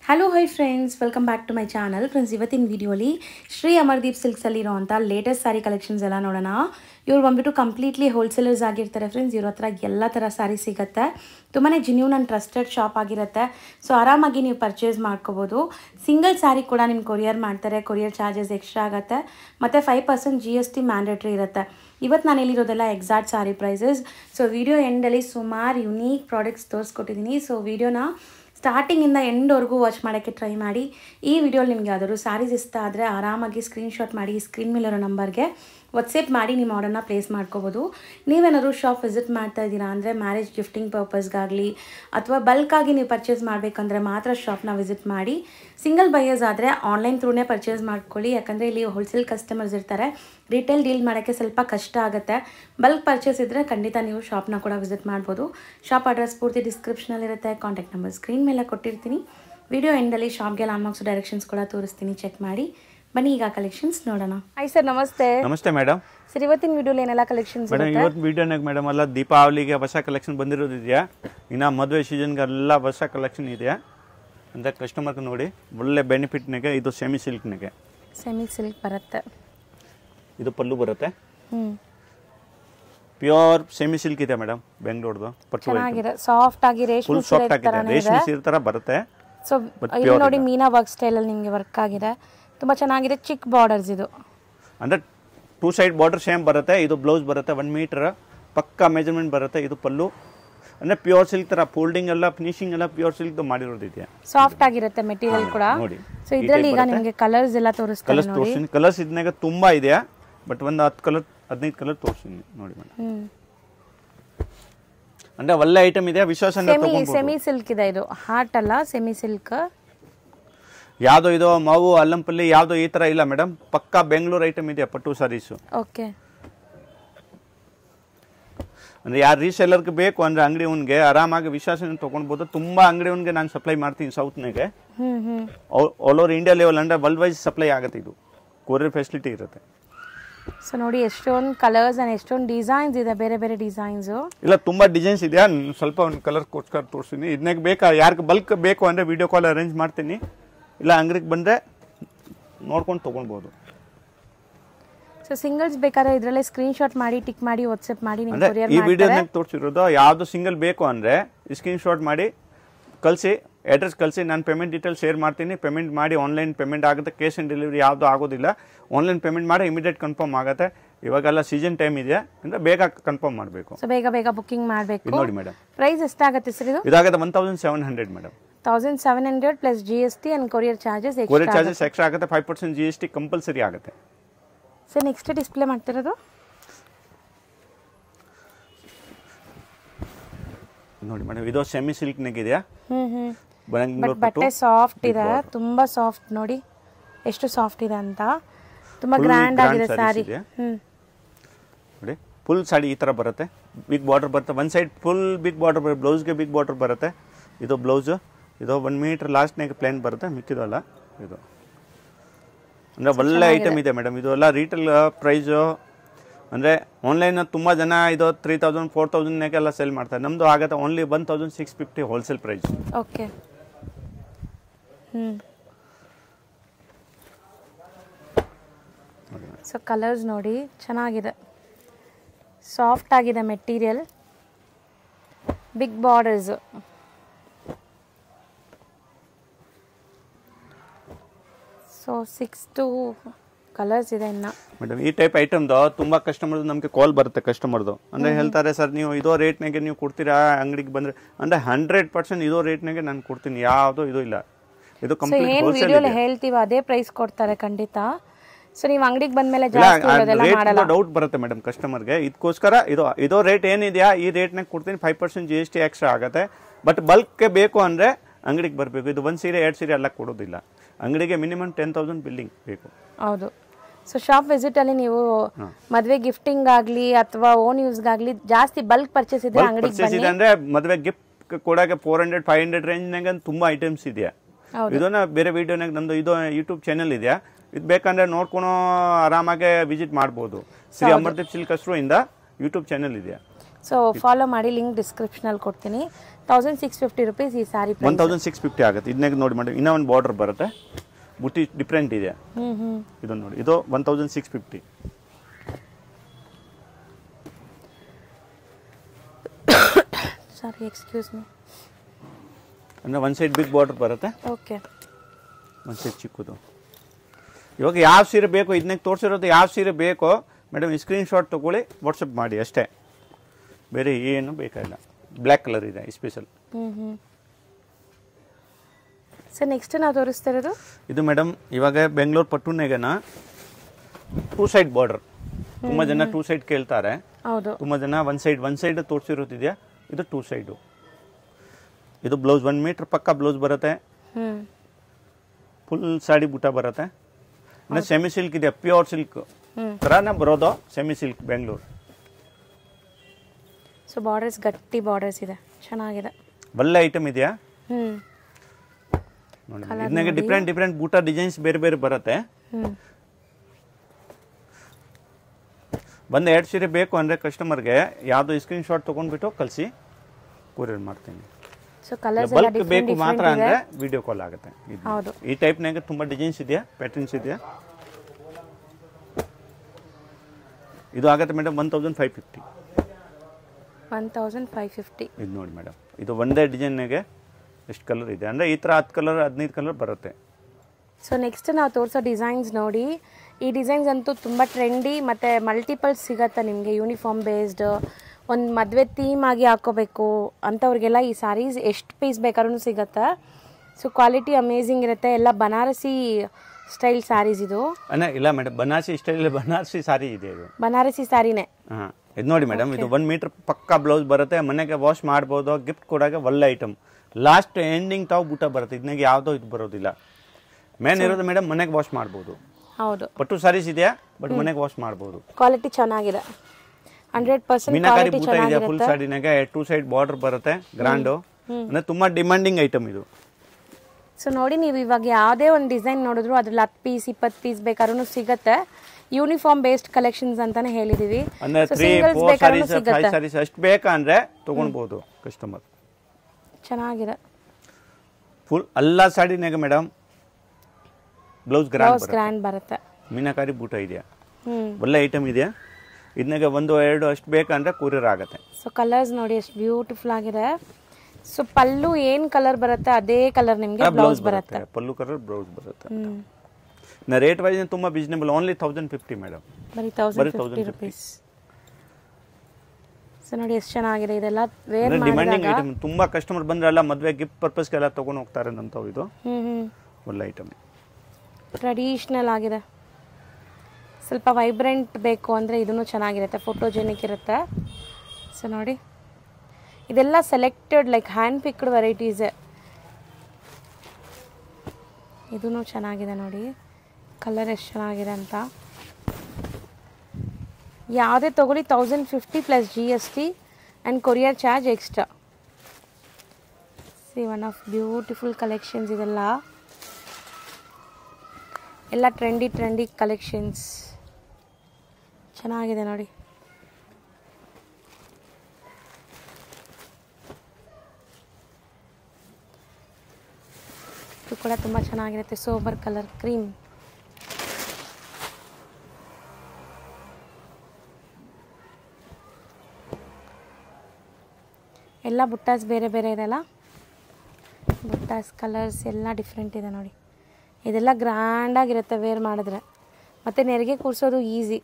Hello hi friends welcome back to my channel friends ಇವತ್ತಿನ ವಿಡಿಯೋಲಿ ಶ್ರೀ ಅಮರ್ದೀಪ್ ಸಿಲ್ಕ್ಸಲ್ಲಿ ಇರೋವಂಥ ಲೇಟೆಸ್ಟ್ ಸ್ಯಾರಿ ಕಲೆಕ್ಷನ್ಸ್ ಎಲ್ಲ ನೋಡೋಣ ಇವ್ರು ಬಂದ್ಬಿಟ್ಟು ಕಂಪ್ಲೀಟ್ಲಿ ಹೋಲ್ಸೇಲರ್ಸ್ ಆಗಿರ್ತಾರೆ ಫ್ರೆಂಡ್ಸ್ ಇವ್ರ ಹತ್ರ ಎಲ್ಲ ಥರ ಸ್ಯಾರಿ ಸಿಗುತ್ತೆ ತುಂಬಾ ಜಿನ್ಯೂನ್ ಆ್ಯಂಡ್ ಟ್ರಸ್ಟೆಡ್ ಶಾಪ್ ಆಗಿರುತ್ತೆ ಸೊ ಆರಾಮಾಗಿ ನೀವು ಪರ್ಚೇಸ್ ಮಾಡ್ಕೋಬೋದು ಸಿಂಗಲ್ ಸ್ಯಾರಿ ಕೂಡ ನಿಮ್ಗೆ ಕೊರಿಯರ್ ಮಾಡ್ತಾರೆ ಕೊರಿಯರ್ ಚಾರ್ಜಸ್ ಎಕ್ಸ್ಟ್ರಾ ಆಗುತ್ತೆ ಮತ್ತು five percent G S T mandatory ಇರುತ್ತೆ ಇವತ್ತು ನಾನು ಹೇಳಿರೋದೆಲ್ಲ exact sari prices so video ಎಂಡಲ್ಲಿ ಸುಮಾರು ಯುನೀಕ್ ಪ್ರಾಡಕ್ಟ್ಸ್ ತೋರಿಸ್ಕೊಟ್ಟಿದ್ದೀನಿ ಸೊ ವಿಡಿಯೋನ ಸ್ಟಾರ್ಟಿಂಗಿಂದ ಎಂಡ್ವರೆಗೂ ವಾಚ್ ಮಾಡೋಕ್ಕೆ ಟ್ರೈ ಮಾಡಿ ಈ ವಿಡಿಯೋಲಿ ನಿಮ್ಗೆ ಯಾವ್ದಾದ್ರು ಸ್ಯಾರೀಸ್ ಇಷ್ಟ ಆದರೆ ಆರಾಮಾಗಿ ಸ್ಕ್ರೀನ್ಶಾಟ್ ಮಾಡಿ ಸ್ಕ್ರೀನ್ ಮೇಲಿರೋ ನಂಬರ್ಗೆ ವಾಟ್ಸಪ್ ಮಾಡಿ ನಿಮ್ಮ ಆರ್ಡರ್ನ ಪ್ಲೇಸ್ ಮಾಡ್ಕೋಬೋದು ನೀವೇನಾದ್ರು ಶಾಪ್ ವಿಸಿಟ್ ಮಾಡ್ತಾ ಇದ್ದೀರಾ ಅಂದರೆ ಮ್ಯಾರೇಜ್ ಗಿಫ್ಟಿಂಗ್ ಪರ್ಪಸ್ಗಾಗಲಿ ಅಥವಾ ಬಲ್ಕಾಗಿ ನೀವು ಪರ್ಚೇಸ್ ಮಾಡಬೇಕಂದ್ರೆ ಮಾತ್ರ ಶಾಪ್ನ ವಿಸಿಟ್ ಮಾಡಿ ಸಿಂಗಲ್ ಬೈಯರ್ಸ್ ಆದರೆ ಆನ್ಲೈನ್ ಥ್ರೂನೇ ಪರ್ಚೇಸ್ ಮಾಡ್ಕೊಳ್ಳಿ ಯಾಕಂದರೆ ಇಲ್ಲಿ ಹೋಲ್ಸೇಲ್ ಕಸ್ಟಮರ್ಸ್ ಇರ್ತಾರೆ ರಿಟೇಲ್ ಡೀಲ್ ಮಾಡೋಕ್ಕೆ ಸ್ವಲ್ಪ ಕಷ್ಟ ಆಗುತ್ತೆ ಬಲ್ಕ್ ಪರ್ಚೇಸ್ ಇದ್ದರೆ ಖಂಡಿತ ನೀವು ಶಾಪ್ನ ಕೂಡ ವಿಸಿಟ್ ಮಾಡ್ಬೋದು ಶಾಪ್ ಅಡ್ರೆಸ್ ಪೂರ್ತಿ ಡಿಸ್ಕ್ರಿಪ್ಷನಲ್ಲಿರುತ್ತೆ ಕಾಂಟ್ಯಾಕ್ಟ್ ನಂಬರ್ ಸ್ಕ್ರೀನ್ ಮೇಲೆ ಕೊಟ್ಟಿರ್ತೀನಿ ವಿಡಿಯೋ ಎಂಡಲ್ಲಿ ಶಾಪ್ಗೆ ಲ್ಯಾಂಡ್ಮಾರ್ಕ್ಸ್ ಡೈರೆಕ್ಷನ್ಸ್ ಕೂಡ ತೋರಿಸ್ತೀನಿ ಚೆಕ್ ಮಾಡಿ ಬನ್ನಿ ಈಗ ಕಲೆಕ್ಷನ್ಸ್ ನೋಡೋಣ ಹಾಯ್ ಸರ್ ನಮಸ್ತೆ ನಮಸ್ತೆ ಮೇಡಮ್ ಸರ್ ಇವತ್ತಿನ ವಿಡಿಯೋಲಿ ಏನೆಲ್ಲ ಕಲೆಕ್ಷನ್ಸ್ ಮೇಡಮ್ ಇವತ್ತು ವಿಡಿಯೋನಾಗ ಮೇಡಮ್ ಎಲ್ಲ ದೀಪಾವಳಿಗೆ ಹೊಸ ಕಲೆಕ್ಷನ್ ಬಂದಿರೋದಿದೆಯಾ ಇನ್ನು ಮದುವೆ ಸೀಸನ್ಗೆ ಎಲ್ಲ ಹೊಸ ಕಲೆಕ್ಷನ್ ಇದೆಯಾ ಅಂತ ಕಸ್ಟಮರ್ಗೆ ನೋಡಿ ಒಳ್ಳೆ ಬೆನಿಫಿಟ್ನಾಗೆ ಇದು ಸೆಮಿ ಸಿಲ್ಕ್ನಾಗೆ ಸೆಮಿ ಸಿಲ್ಕ್ ಬರುತ್ತೆ ಇದು ಪಲ್ಲು ಬರುತ್ತೆ ಹ್ಞೂ ಪ್ಯೂರ್ ಸೆಮಿ ಸಿಲ್ಕ್ ಇದೆ ಮೇಡಮ್ ಬೆಂಗಳೂರ್ದು ಪಟ್ಟು ಚೆನ್ನಾಗಿದೆ ಸಾಫ್ಟ್ ಆಗಿ ರೇಷ್ಮೆ ಫುಲ್ ಸೀರೆ ಸಾಫ್ಟ್ ಆಗಿದೆ ಥರನೇ ರೇಷ್ಮೆ ಇದೆ ಸೀರೆ ಥರ ಬರುತ್ತೆ ಸೊ But ಇದು pure ನೋಡಿ ಇದೆ. ಮೀನಾ ವರ್ಕ್ ಸ್ಟೈಲಲ್ಲಿ ನಿಮಗೆ ವರ್ಕ್ ಆಗಿದೆ ತುಂಬ ಚೆನ್ನಾಗಿದೆ ಚಿಕ್ಕ ಬಾರ್ಡರ್ಸ್ ಇದು ಅಂದರೆ ಟೂ ಸೈಡ್ ಬಾರ್ಡರ್ ಸೇಮ್ ಬರುತ್ತೆ ಇದು ಬ್ಲೌಸ್ ಬರುತ್ತೆ ಒನ್ ಮೀಟರ್ ಪಕ್ಕ ಮೆಜರ್ಮೆಂಟ್ ಬರುತ್ತೆ ಇದು ಪಲ್ಲು ಅಂದರೆ ಪ್ಯೂರ್ ಸಿಲ್ಕ್ ಥರ ಫೋಲ್ಡಿಂಗ್ ಎಲ್ಲ ಫಿನಿಶಿಂಗ್ ಎಲ್ಲ ಪ್ಯೂರ್ ಸಿಲ್ಕ್ ಮಾಡಿರೋದಿದೆಯಾ ಸಾಫ್ಟ್ ಆಗಿರುತ್ತೆ ಮೆಟೀರಿಯಲ್ ಕೂಡ ನೋಡಿ. ಸೊ ಇದರಲ್ಲಿ ಈಗ ನಿಮಗೆ ಕಲರ್ಸ್ ಎಲ್ಲ ತೋರಿಸ್ತಾರೆ ಕಲರ್ಸ್ ನೋಡಿ ತೋರಿಸ್ತೀನಿ ಕಲರ್ಸ್ ಇದನ್ನಾಗ ತುಂಬ ಇದೆಯಾ ಬಟ್ ಒಂದು ಹತ್ತು ಕಲರ್ ಹದಿನೈದು ಕಲರ್ ತೋರಿಸ್ತೀನಿ ನೋಡಿ ಮೇಡಮ್ ಹ್ಮ್ ಅಂದ್ರೆ ಒಳ್ಳೆ ಐಟಮ್ ಇದೆ ವಿಶ್ವಾಸನ ಸೆಮಿ ತಗೊಂಡ್ಬೋದು ಸೆಮಿ ಸಿಲ್ಕ್ ಇದೆ ಇದು ಹಾರ್ಟ್ ಅಲ್ಲ ಸೆಮಿ ಸಿಲ್ಕ್ ಯಾವ್ದೋ ಇದು ಮಾವು ಅಲ್ಲಂಪಲ್ಲಿ ಯಾವ್ದೋ ಈ ತರ ಇಲ್ಲ ಮೇಡಮ್ ಪಕ್ಕಾ ಬೆಂಗಳೂರು ಐಟಮ್ ಇದೆ ಪಟ್ಟು ಸಾರೀಸು ಓಕೆ ಅಂದ್ರೆ ಯಾರು ರೀಸೆಲ್ಲರ್ಗೆ ಬೇಕು ಅಂದ್ರೆ ಅಂಗಡಿ ಅವ್ನಿಗೆ ಆರಾಮಾಗಿ ವಿಶ್ವಾಸನ ತಗೊಂಡ್ಬೋದು ತುಂಬಾ ಅಂಗಡಿ ಅವ್ನಿಗೆ ನಾನು ಸಪ್ಲೈ ಮಾಡ್ತೀನಿ ಸೌತ್ನಾಗೆ ಹ್ಮ್ ಹ್ಮ್ ಆಲ್ ಓವರ್ ಇಂಡಿಯಾ ಲೆವೆಲ್ ಅಂದ್ರೆ ವರ್ಲ್ಡ್ ವೈಸ್ ಸಪ್ಲೈ ಆಗುತ್ತೆ ಇದು ಕೊರಿಯರ್ ಫೆಸಿಲಿಟಿ ಇರುತ್ತೆ ಸೊ ನೋಡಿ ಎಷ್ಟೊಂದು ಕಲರ್ಸ್ ಅಂಡ್ ಎಷ್ಟೊಂದು ಡಿಸೈನ್ಸ್ ಇದೆ ಬೇರೆ ಬೇರೆ ಡಿಸೈನ್ಸು ಇಲ್ಲ ತುಂಬಾ ಡಿಸೈನ್ಸ್ ಇದೆಯಾ ನಾನ್ ಸ್ವಲ್ಪ ಒಂದು ಕಲರ್ ಕೋಸ್ಕರ ತೋರಿಸ್ತೀನಿ ಇದನ್ನಾಗ ಬೇಕಾ ಯಾರಿಗೆ ಬಲ್ಕ್ ಬೇಕು ಅಂದ್ರೆ ವಿಡಿಯೋ ಕಾಲ್ ಅರೇಂಜ್ ಮಾಡ್ತೀನಿ ಇಲ್ಲ ಅಂಗಡಿಗೆ ಬಂದ್ರೆ ನೋಡ್ಕೊಂಡು ತೊಗೊಳ್ಬೋದು ಸೊ ಸಿಂಗಲ್ಸ್ ಬೇಕಾದ್ರೆ ಇದರಲ್ಲೇ ಸ್ಕ್ರೀನ್ಶಾಟ್ ಮಾಡಿ ಟಿಕ್ ಮಾಡಿ ವಾಟ್ಸಪ್ ಮಾಡಿ ನಿಮ್ಗೆ ಅಂದ್ರೆ ಕೊರಿಯರ್ ಈ ಮಾಡ್ತಾರೆ ವಿಡಿಯೋನಾಗ ತೋರಿಸಿರೋದು ಯಾವ್ದು ಸಿಂಗಲ್ ಬೇಕು ಅಂದ್ರೆ ಸ್ಕ್ರೀನ್ ಶಾಟ್ ಮಾಡಿ ಕಳಿಸಿ ಅಡ್ರೆಸ್ ಕಳಿಸಿ ನಾನು ಪೇಮೆಂಟ್ ಡೀಟೇಲ್ ಶೇರ್ ಮಾಡ್ತೀನಿ ಪೇಮೆಂಟ್ ಮಾಡಿ ಆನ್ಲೈನ್ ಪೇಮೆಂಟ್ ಆಗುತ್ತೆ ಕ್ಯಾಶ್ ಆನ್ ಡೆಲಿವರಿ ಯಾವುದು ಆಗೋದಿಲ್ಲ ಆನ್ಲೈನ್ ಪೇಮೆಂಟ್ ಮಾಡಿ ಇಮಿಡಿಯೇಟ್ ಕನ್ಫರ್ಮ್ ಆಗುತ್ತೆ ಇವಾಗೆಲ್ಲ ಸೀಸನ್ ಟೈಮ್ ಇದೆ ಅಂದ್ರೆ ಬೇಗ ಕನ್ಫರ್ಮ್ ಮಾಡಬೇಕು ಸೊ ಬೇಗ ಬೇಗ ಬುಕಿಂಗ್ ಮಾಡಬೇಕು ಇದು ನೋಡಿ ಮೇಡಮ್ ಪ್ರೈಸ್ ಎಷ್ಟಾಗುತ್ತೆ ಸರ್ ಇದು ಇದಾಗುತ್ತೆ one thousand seven hundred madam thousand seven hundred plus G S T and courier charges courier extra charges extra ಆಗುತ್ತೆ five percent G S T compulsory ಆಗುತ್ತೆ ಸರ್ ನೆಕ್ಸ್ಟ್ ಡಿಸ್ಪ್ಲೇ ಮಾಡ್ತಿರೋದು ನೋಡಿ madam ಇದು semi ಸಿಲ್ಕ್ನಾಗ ಇದೆಯಾ ಹ್ಮ್ ಹ್ಮ್ but Bengaluru ಬಟ್ಟೆ soft ಇದೆ ತುಂಬಾ soft ನೋಡಿ ಎಷ್ಟು ಸಾಫ್ಟ್ ಇದೆ ಅಂತ ತುಂಬಾ Full ಗ್ರ್ಯಾಂಡ್ grand ಆಗಿದೆ sarees ಸ್ಯಾರಿ ಇದೆ. ಹ್ಮ್ ನೋಡಿ ಫುಲ್ ಸಾಡಿ ಈ ಥರ ಬರುತ್ತೆ ಬಿಗ್ ಬಾರ್ಡರ್ ಬರುತ್ತೆ one side full big border ಬರುತ್ತೆ ಬ್ಲೌಸ್ಗೆ ಬಿಗ್ ಬಾರ್ಡರ್ ಬರುತ್ತೆ ಇದು ಬ್ಲೌಸು ಇದು ಒನ್ ಮೀಟರ್ ಲಾಸ್ಟ್ನಾಗ ಪ್ಲೇನ್ ಬರುತ್ತೆ ಮಿಕ್ಕಿದಲ್ಲ ಇದು ಅಂದರೆ ಒಳ್ಳೆ ಐಟಮ್ ಇದೆ ಮೇಡಮ್ ಇದು ಎಲ್ಲ ರೀಟೇಲ್ ಪ್ರೈಸು ಅಂದರೆ ಆನ್ಲೈನ್ ತುಂಬ ಜನ ಇದು ತ್ರೀ ತೌಸಂಡ್ ಫೋರ್ ತೌಸಂಡ್ನಾಗೆಲ್ಲ ಸೆಲ್ ಮಾಡ್ತಾರೆ ನಮ್ಮದು ಆಗುತ್ತೆ only one thousand six fifty wholesale price okay ಹ್ಮ್ ಸೊ ಕಲರ್ಸ್ ನೋಡಿ ಚೆನ್ನಾಗಿದೆ ಸಾಫ್ಟ್ ಆಗಿದೆ material big borders so six two colours ಇದೆ ಇನ್ನು ಮೇಡಮ್ ಈ ಟೈಪ್ ಐಟಮ್ದು ತುಂಬ ಕಸ್ಟಮರ್ದು ನಮಗೆ ಕಾಲ್ ಬರುತ್ತೆ ಕಸ್ಟಮರ್ದು ಅಂದರೆ ಹೇಳ್ತಾರೆ ಸರ್ ನೀವು ಇದೋ ರೇಟ್ನಾಗೆ ನೀವು ಕೊಡ್ತೀರಾ ಅಂಗಡಿಗೆ ಬಂದರೆ ಅಂದರೆ ಹಂಡ್ರೆಡ್ ಪರ್ಸೆಂಟ್ ಇದೋ ರೇಟ್ನಾಗೆ ನಾನು ಕೊಡ್ತೀನಿ ಯಾವುದು ಇದು ಇಲ್ಲ ಇದು ಸೊ ಕಂಪ್ಲೀಟ್ ಏನ್ ಹೋಲ್ಸೇಲ್ ವಿಡಿಯೋಲಿ ಹೇಳ್ತೀವಿ ಅದೇ ಪ್ರೈಸ್ ಕೊಡ್ತಾರೆ ಖಂಡಿತ ಸೊ ನೀವು ಅಂಗಡಿಗೆ ಬಂದ್ಮೇಲೆ ಜಾಸ್ತಿ ಹೇಳೋದೆಲ್ಲ ಮಾಡಲ್ಲ ರೇಟ್ ಡೌಟ್ ಬರುತ್ತೆ ಮೇಡಮ್ ಕಸ್ಟಮರ್ಗೆ ಇದಕ್ಕೋಸ್ಕರ ಇದು ಇದೋ ರೇಟ್ ಏನಿದೆಯಾ ಈ ರೇಟ್ನಾಗ ಕೊಡ್ತೀನಿ five percent G S T extra ಆಗುತ್ತೆ ಬಟ್ ಬಲ್ಕ್ಗೆ ಬೇಕು ಅಂದರೆ ಅಂಗಡಿಗೆ ಬರಬೇಕು ಇದು ಒಂದು ಸೀರೆ ಎರಡು ಸೀರೆ ಎಲ್ಲ ಕೊಡೋದಿಲ್ಲ ಅಂಗಡಿಗೆ ಮಿನಿಮಮ್ ಟೆನ್ ತೌಸಂಡ್ ಬಿಲ್ಡಿಂಗ್ ಬೇಕು ಹೌದು ಸೊ ಶಾಪ್ ವಿಸಿಟ್ ಅಲ್ಲಿ ನೀವು ಮದುವೆ ಗಿಫ್ಟಿಂಗ್ ಆಗಲಿ ಅಥವಾ ಓನ್ ಯೂಸ್ಗಾಗ್ಲಿ ಜಾಸ್ತಿ ಬಲ್ಕ್ ಪರ್ಚೇಸ್ ಇದ್ರೆ ಬಲ್ಕ್ ಅಂಗಡಿಗೆ ಪರ್ಚೇಸ್ ಇದೆ ಅಂದ್ರೆ ಮದುವೆ ಗಿಫ್ಟ್ ಕೊಡಕ್ಕೆ ಫೋರ್ ಹಂಡ್ರೆಡ್ ಫೈವ್ ಹಂಡ್ರೆಡ್ ರೇಂಜ್ನಾಗ ತುಂಬಾ ಐಟಮ್ಸ್ ಇದೆಯಾ ಹೌದು. ಇದನ್ನ ಬೇರೆ ವಿಡಿಯೋನಾಗ ನಮ್ದು ಇದು ಯೂಟ್ಯೂಬ್ ಚಾನೆಲ್ ಇದೆಯಾ ಇದು ಬೇಕಂದ್ರೆ ನೋಡ್ಕೊಳೋ ಆರಾಮಾಗೆ ವಿಸಿಟ್ ಮಾಡ್ಬೋದು ಶ್ರೀ ಅಮರ್ದೀಪ್ ಸಿಲ್ಕ್ ಹಸ್ರು ಇಂದ ಯೂಟ್ಯೂಬ್ ಚಾನೆಲ್ ಇದೆಯಾ ಸೊ ಫಾಲೋ ಮಾಡಿ ಲಿಂಕ್ ಡಿಸ್ಕ್ರಿಪ್ಷನಲ್ಲಿ ಕೊಡ್ತೀನಿ ತೌಸಂಡ್ ಸಿಕ್ಸ್ ಫಿಫ್ಟಿ ರುಪೀಸ್ ಈ sari one thousand six fifty ಆಗುತ್ತೆ ಇದನ್ನಾಗ ನೋಡಿ ಮಾಡಿ ಇನ್ನೂ ಒಂದು ಬಾರ್ಡರ್ ಬರುತ್ತೆ ಬುಟ್ಟಿ ಡಿಫ್ರೆಂಟ್ ಇದೆ ಹ್ಞೂ ಹ್ಞೂ ಇದು ನೋಡಿ ಇದು one thousand six fifty sorry excuse me ಅಂದರೆ ಒಂದು ಸೈಡ್ ಬಿಗ್ ಬಾರ್ಡರ್ ಬರುತ್ತೆ ಓಕೆ ಒಂದು ಸೈಡ್ ಚಿಕ್ಕದು ಇವಾಗ ಯಾವ ಸೀರೆ ಬೇಕು ಇದನ್ನಾಗ ತೋರಿಸಿರೋದು ಯಾವ ಸೀರೆ ಬೇಕೋ ಮೇಡಮ್ ಈ ಸ್ಕ್ರೀನ್ ಶಾಟ್ ತೊಗೊಳ್ಳಿ ವಾಟ್ಸಪ್ ಮಾಡಿ ಅಷ್ಟೇ ಬೇರೆ ಏನು ಬೇಕಾಗಿಲ್ಲ ಬ್ಲ್ಯಾಕ್ ಕಲರ್ ಇದೆ ಸ್ಪೆಷಲ್ ಹ್ಞೂ ಹ್ಞೂ ಸರ್ ನೆಕ್ಸ್ಟ್ ನಾವು ತೋರಿಸ್ತಾ ಇರೋದು ಇದು ಮೇಡಮ್ ಇವಾಗ ಬೆಂಗಳೂರು ಪಟ್ಟುನೆಗನ ಟೂ ಸೈಡ್ ಬಾರ್ಡರ್ ತುಂಬ ಜನ ಟೂ ಸೈಡ್ ಕೇಳ್ತಾರೆ ಹೌದು ತುಂಬ ಜನ ಒನ್ ಸೈಡ್ ಒನ್ ಸೈಡ್ ತೋರಿಸಿರೋದಿದೆಯಾ ಇದು ಟೂ ಸೈಡು ಇದು ಬ್ಲೌಸ್ ಒನ್ ಮೀಟ್ರ್ ಪಕ್ಕ ಬ್ಲೌಸ್ ಬರುತ್ತೆ ಹ್ಞೂ ಫುಲ್ ಸಾಡಿ ಬುಟ್ಟ ಬರುತ್ತೆ ಇನ್ನು ಸೆಮಿ ಸಿಲ್ಕ್ ಇದೆ ಪ್ಯೂರ್ ಸಿಲ್ಕ್ ಹ್ಞೂ ಥರನೇ ಬರೋದು semi silk Bengaluru so borders ಗಟ್ಟಿ ಬಾರ್ಡರ್ಸ್ ಇದೆ ಚೆನ್ನಾಗಿದೆ ಒಳ್ಳೆ ಐಟಮ್ ಇದೆಯಾ ಹ್ಞೂ ನೋಡಿ ಇದನ್ನಾಗೆ ಡಿಫ್ರೆಂಟ್ ಡಿಫ್ರೆಂಟ್ ಬೂಟ ಡಿಸೈನ್ಸ್ ಬೇರೆ ಬೇರೆ ಬರುತ್ತೆ ಹ್ಞೂ ಬಂದು ಎರಡು ಸೀರೆ ಬೇಕು ಅಂದರೆ ಕಸ್ಟಮರ್ಗೆ ಯಾವುದೋ ಸ್ಕ್ರೀನ್ ಶಾಟ್ ತೊಗೊಂಡ್ಬಿಟ್ಟು ಕಳಿಸಿ ಕೊರಿಯರ್ ಮಾಡ್ತೀನಿ ಸೊ ಕಲರ್ಸ್ ಎಲ್ಲ ಬಲ್ಕ್ ಡಿಫ್ರೆಂಟ್ ಬೇಕು ಮಾತ್ರ ಡಿಫ್ರೆಂಟ್ ಇದೆ ಅಂದರೆ ವಿಡಿಯೋ ಕಾಲ್ ಆಗುತ್ತೆ ಇದು. ಹೌದು ಈ ಟೈಪ್ನಾಗ ತುಂಬ ಡಿಸೈನ್ಸ್ ಇದೆಯಾ ಪ್ಯಾಟರ್ನ್ಸ್ ಇದೆಯಾ ಇದು ಆಗುತ್ತೆ madam one thousand five fifty one thousand five fifty ಇದು ನೋಡಿ ಮೇಡಮ್ ಇದು ಒಂದೇ ಡಿಸೈನ್ನಾಗೆ ಎಷ್ಟು ಕಲರ್ ಇದೆ ಅಂದರೆ ಈ ಥರ ಹತ್ತು ಕಲರ್ ಹದಿನೈದು ಕಲರ್ ಬರುತ್ತೆ ಸೊ ನೆಕ್ಸ್ಟ್ ನಾವು ತೋರಿಸೋ ಡಿಸೈನ್ಸ್ ನೋಡಿ ಈ ಡಿಸೈನ್ಸ್ ಅಂತೂ ತುಂಬ ಟ್ರೆಂಡಿ ಮತ್ತು ಮಲ್ಟಿಪಲ್ಸ್ ಸಿಗತ್ತೆ ನಿಮಗೆ ಯೂನಿಫಾರ್ಮ್ ಬೇಸ್ಡ್ ಒಂದು ಮದುವೆ ಥೀಮ್ ಆಗಿ ಹಾಕೋಬೇಕು ಅಂಥವ್ರಿಗೆಲ್ಲ ಈ ಸಾರೀಸ್ ಎಷ್ಟು ಪೀಸ್ ಬೇಕಾದ್ರೂ ಸಿಗತ್ತೆ ಸೊ ಕ್ವಾಲಿಟಿ ಅಮೇಝಿಂಗ್ ಇರುತ್ತೆ ಎಲ್ಲ ಬನಾರಸಿ ಸ್ಟೈಲ್ ಸ್ಯಾರೀಸ್ ಇದು ಅಂದರೆ ಇಲ್ಲ ಮೇಡಮ್ ಬನಾರಸಿ ಸ್ಟೈಲ್ ಬನಾರಸಿ ಸಾರಿ ಇದೆ ಇದು ಬನಾರಸಿ ಸ್ಯಾರಿನೇ ಹಾಂ ಇದು ನೋಡಿ ಮೇಡಮ್ ಇದು ಒನ್ ಮೀಟರ್ ಪಕ್ಕಾ ಬ್ಲೌಸ್ ಬರುತ್ತೆ ಮನೆಗೆ ವಾಶ್ ಮಾಡ್ಬೋದು ಗಿಫ್ಟ್ ಕೊಡೋಕೆ ಒಳ್ಳೆ ಐಟಮ್ ಲಾಸ್ಟ್ ಎಂಡಿಂಗ್ ತಾವು ಬೂಟ ಬರುತ್ತೆ ಇದನ್ನಾಗ ಯಾವುದೋ ಇದು ಬರೋದಿಲ್ಲ ಮೇನ್ ಇರೋದು ಮೇಡಮ್ ಮನೆಗೆ ವಾಶ್ ಮಾಡ್ಬೋದು ಹೌದು ಪಟ್ಟು ಸಾರೀಸ್ ಇದೆಯಾ ಬಟ್ ಮನೆಗೆ ವಾಶ್ ಮಾಡ್ಬೋದು ಕ್ವಾಲಿಟಿ ಚೆನ್ನಾಗಿದೆ ಹಂಡ್ರೆಡ್ ಪರ್ಸೆಂಟ್ ಮೀನಾಕಾರಿ ಕ್ವಾಲಿಟಿ ಬೂಟ ಇದೆ ಫುಲ್ ಚೆನ್ನಾಗಿರುತ್ತೆ ಸಾಡಿನಾಗೆ ಟೂ ಸೈಡ್ ಬಾರ್ಡರ್ ಬರುತ್ತೆ ಗ್ರ್ಯಾಂಡು ಅಂದರೆ ತುಂಬ ಡಿಮಾಂಡಿಂಗ್ ಐಟಮ್ ಇದು ಸೊ ನೋಡಿ ನೀವು ಇವಾಗ ಯಾವುದೇ ಒಂದು ಡಿಸೈನ್ ನೋಡಿದ್ರು ಅದ್ರಲ್ಲಿ ಹತ್ತು ಪೀಸ್ ಇಪ್ಪತ್ತು ಪೀಸ್ ಬೇಕಾದ್ರೂ ಸಿಗತ್ತೆ ಯೂನಿಫಾರ್ಮ್ ಬೇಸ್ಡ್ ಕಲೆಕ್ಷನ್ಸ್ ಅಂತಾನೆ ಹೇಳಿದೀವಿ ಅಂದರೆ So, ತ್ರೀ singles ಫೋರ್ ಬೇಕಾದ್ರೂ ಸಾರೀಸ್ ಫೈವ್ ಸಿಗತ್ತೆ ಸಾರೀಸ್ ಅಷ್ಟು ಬೇಕಂದ್ರೆ ತೊಗೊಳ್ಬೋದು ಕಸ್ಟಮರ್ ಚೆನ್ನಾಗಿದೆ ಫುಲ್ ಎಲ್ಲ ಸಾಡಿನಾಗ ಮೇಡಮ್ ಬ್ಲೌಸ್ ಗ್ರ್ಯಾಂಡ್ ಬ್ಲೌಸ್ ಬರುತ್ತೆ ಗ್ರ್ಯಾಂಡ್ ಬರುತ್ತೆ ಮೀನಾಕಾರಿ ಬೂಟ ಇದೆಯಾ ಹ್ಮ್ ಒಳ್ಳೆ ಐಟಮ್ ಇದೆಯಾ ಇದನ್ನಾಗ ಒಂದು ಎರಡು ಅಷ್ಟು ಬೇಕಂದ್ರೆ ಕೂರಿಯರ್ ಆಗುತ್ತೆ ಸೊ ಕಲರ್ಸ್ ನೋಡಿ ಎಷ್ಟು ಬ್ಯೂಟಿಫುಲ್ ಆಗಿದೆ ಸೊ ಪಲ್ಲು ಏನ್ ಕಲರ್ ಬರುತ್ತೆ ಅದೇ ಕಲರ್ ನಿಮ್ಗೆ ಬ್ಲೌಸ್ ಬರುತ್ತೆ ಪಲ್ಲು ಕಲರ್ ಬ್ಲೌಸ್ ಬರುತ್ತೆ ಹ್ಮ್ ನಾ ರೇಟ್ ವೈಸ್ ತುಂಬ reasonable only thousand fifty madam ಬರೀ ಬರೀ ತೌಸಂಡ್ ಫಿಫ್ಟಿ 1050. ರುಪೀಸ್ ಸೊ ನೋಡಿ ಎಷ್ಟು ಚೆನ್ನಾಗಿದೆ ಇದೆಲ್ಲ ವೇರ್ ಡಿಮ್ಯಾಂಡಿಂಗ್ ಮಾಡಿದಾಗ ಐಟಮ್ ತುಂಬ ಕಸ್ಟಮರ್ ಬಂದ್ರೆಲ್ಲ ಮದುವೆ ಗಿಫ್ಟ್ ಪರ್ಪಸ್ಗೆಲ್ಲ ತೊಗೊಂಡು ಹೋಗ್ತಾರೆ ನಂತವು ಇದು ಹ್ಮ್ ಹ್ಮ್ ಒಳ್ಳೆ ಐಟಮ್ ಟ್ರೆಡಿಷ್ನಲ್ ಆಗಿದೆ ಸ್ವಲ್ಪ ವೈಬ್ರೆಂಟ್ ಬೇಕು ಅಂದರೆ ಇದೂ ಚೆನ್ನಾಗಿರುತ್ತೆ ಫೋಟೋಜೆನಿಕ್ ಇರುತ್ತೆ ಸೊ ನೋಡಿ ಇದೆಲ್ಲ ಸೆಲೆಕ್ಟೆಡ್ ಲೈಕ್ ಹ್ಯಾಂಡ್ ಪಿಕ್ಡ್ ವೆರೈಟೀಸೇ ಇದೂ ಚೆನ್ನಾಗಿದೆ ನೋಡಿ ಕಲರ್ ಎಷ್ಟು ಚೆನ್ನಾಗಿದೆ ಅಂತ ಯಾವುದೇ ತೊಗೊಳ್ಳಿ thousand fifty plus G S T and courier charge extra see one of beautiful collections ಇದೆಲ್ಲ ಎಲ್ಲ ಟ್ರೆಂಡಿ ಟ್ರೆಂಡಿ ಕಲೆಕ್ಷನ್ಸ್ ಚೆನ್ನಾಗಿದೆ ನೋಡಿ ಇದು ಕೂಡ ತುಂಬ ಚೆನ್ನಾಗಿರುತ್ತೆ ಸೋಬರ್ ಕಲರ್ ಕ್ರೀಮ್ ಎಲ್ಲ ಬುಟ್ಟಾಸ್ ಬೇರೆ ಬೇರೆ ಇದೆಲ್ಲ ಬುಟ್ಟಾಸ್ ಕಲರ್ಸ್ ಎಲ್ಲ ಡಿಫ್ರೆಂಟ್ ಇದೆ ನೋಡಿ ಇದೆಲ್ಲ ಗ್ರ್ಯಾಂಡಾಗಿರುತ್ತೆ ವೇರ್ ಮಾಡಿದ್ರೆ ಮತ್ತು ನೆರಿಗೆ ಕೂರಿಸೋದು ಈಸಿ